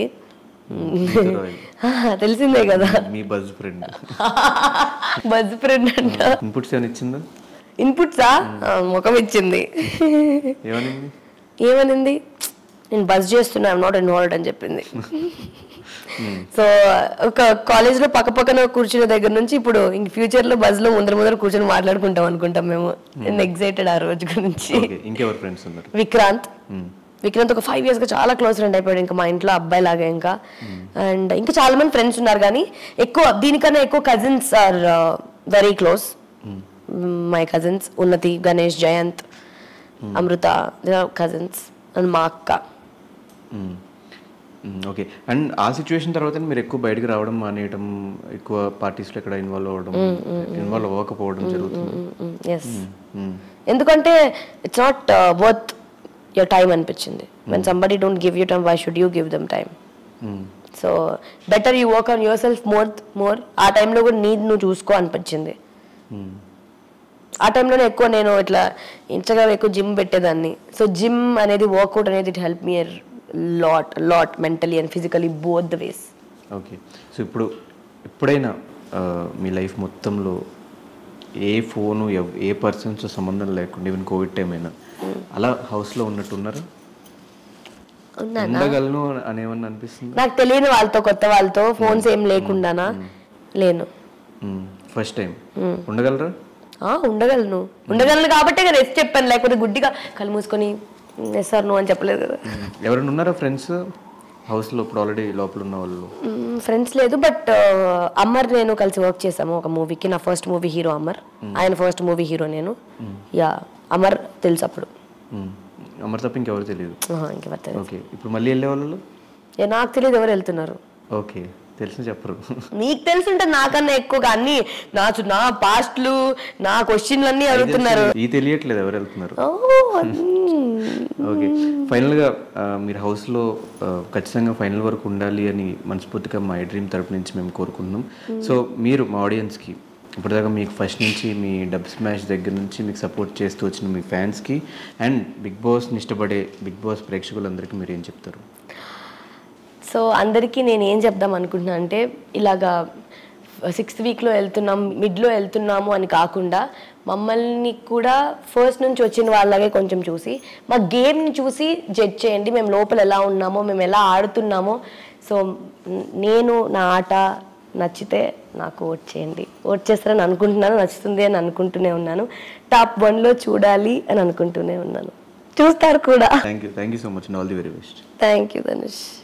తెలిసిందే కదా మీ బజ్ ఫ్రెండ్ బజ్ ఫ్రెండ్ అంట ఇన్పుట్స్ ఏమైనా ఇచ్చిందా ఇన్పుట్సా ముఖం ఇచ్చింది ఏమనింది ఏమనింది నేను బస్ చేస్తున్నా ఐమ్ నాట్ ఇన్వాల్వ్డ్ అని చెప్పింది సో ఒక కాలేజ్ లో పక్క పక్కన కూర్చునే దగ్గర నుంచి ఇప్పుడు ఇంక ఫ్యూచర్ లో బస్ లో ముందర ముందర కూర్చొని మాట్లాడుకుంటాం అనుకుంటాం మేము నేను ఎగ్జైటెడ్ ఆ రోజు గురించి ఓకే ఇంకెవరు ఫ్రెండ్స్ ఉన్నారు విక్రాంత్ విక్రాంత్ ఒక ఫైవ్ ఇయర్స్ గా చాలా క్లోజ్ ఫ్రెండ్ అయిపోయాడు ఇంకా మా ఇంట్లో అబ్బాయి లాగా ఇంకా అండ్ ఇంకా చాలా మంది ఫ్రెండ్స్ ఉన్నారు కానీ ఎక్కువ దీనికన్నా ఎక్కువ cousins are very close my cousins Unnathi Ganesh Jayanth Amrutha cousins and మా అక్క ఓకే అండ్ ఆ సిచ్యువేషన్ తర్వాత మీరు ఎక్కువ బయటకు రావడం మానేయడం ఎక్కువ పార్టీస్లో ఇక్కడ ఇన్వాల్వ్ అవ్వడం ఇన్వాల్వ్ అవ్వకపోవడం జరుగుతుంది ఎస్ ఎందుకంటే it's not worth your time అనిపించింది when somebody don't give you time why should you give them time so better you work on yourself more more ఆ టైంలో కూడా నీ నువ్వు చూసుకో అనిపించింది ఆ టైంలోనే ఎక్కువ నేను ఇట్లా ఇన్స్టాగ్రామ్ ఎక్కువ జిమ్ పెట్టేదాన్ని సో జిమ్ అనేది వర్కౌట్ అనేది it help me lot lot mentally and physically both the ways okay so ఇప్పుడు ఎప్పుడైనా ఆ, మీ లైఫ్ మొత్తంలో ఏ ఫోను ఎవ్- ఏ పర్సన్స్ సంబంధం లేకుండా ఈవెన్ కోవిడ్ టైం అయినా అలా హౌస్లో ఉన్నట్టు ఉన్నారా ఉండగలను అనేమన్నా అనిపిస్తుంది నాకు తెలియని వాళ్ళతో కొత్త వాళ్ళతో ఫోన్స్ ఏం లేకుండానా లేను ఫస్ట్ టైం ఉండగలరా ఆ, ఉండగలను ఉండగలను కాబట్టే కదా ఎస్ చెప్పాను లేకపోతే గుడ్డిగా కళ్ళు మూసుకొని ఎస్ సార్ నువ్వు అని చెప్పలేదు కదా ఎవరైనా ఉన్నారా ఫ్రెండ్స్ హౌస్లో ఇప్పుడు ఆల్రెడీ లోపల ఉన్న వాళ్ళు ఫ్రెండ్స్ లేదు బట్ అమర్ నేను కలిసి వర్క్ చేసాము ఒక మూవీకి నా ఫస్ట్ మూవీ హీరో అమర్ ఆయన ఫస్ట్ మూవీ హీరో నేను యా అమర్ తెలుసు అప్పుడు మ్మ్. అమర్ తప్ప ఇంకెవరు తెలియదు ఆహా, ఇంకెవరు తెలియదు ఓకే ఇప్పుడు మళ్ళీ వెళ్ళే వాళ్ళు ఏ, నాకు తెలియదు ఎవరు వెళ్తున్నారు ఓకే తెలిసి చెప్పరు నీకు తెలుసుంటే నాకన్నా ఎక్కువగా అన్ని నా చు- నా పాస్ట్లు నా క్వశ్చన్లు అన్ని అడుగుతున్నారు ఈ తెలియట్లేదు ఎవరు వెళ్తున్నారు ఓ, మ్మ్. ఓకే ఫైనల్గా ఆ, మీరు హౌస్లో ఆ, ఖచ్చితంగా ఫైనల్ వరకు ఉండాలి అని మనస్ఫూర్తిగా మా డ్రీమ్ తరపు నుంచి మేము కోరుకుంటున్నాం సో మీరు మా ఆడియన్స్కి ఇప్పటిదాకా మీకు ఫస్ట్ నుంచి మీ డబ్ స్మాష్ దగ్గర నుంచి మీకు సపోర్ట్ చేస్తూ వచ్చిన మీ ఫ్యాన్స్కి అండ్ బిగ్ బాస్ని ఇష్టపడే బిగ్ బాస్ ప్రేక్షకులందరికీ మీరు ఏం చెప్తారు సో అందరికీ నేను ఏం చెప్దాం అనుకుంటున్నా అంటే ఇలాగా సిక్స్త్ వీక్లో వెళ్తున్నాం మిడ్లో వెళ్తున్నాము అని కాకుండా మమ్మల్ని కూడా ఫస్ట్ నుంచి వచ్చిన వాళ్ళగే కొంచెం చూసి మా గేమ్ని చూసి జడ్జ్ చేయండి మేము లోపల ఎలా ఉన్నామో మేము ఎలా ఆడుతున్నామో సో న- నేను నా ఆట నచ్చితే నాకు ఓట్ చేయండి ఓట్ చేస్తారని అనుకుంటున్నాను నచ్చుతుంది అని అనుకుంటూనే ఉన్నాను టాప్ వన్లో చూడాలి అని అనుకుంటూనే ఉన్నాను చూస్తారు కూడా thank you thank you so much and all the very best thank you Dhanush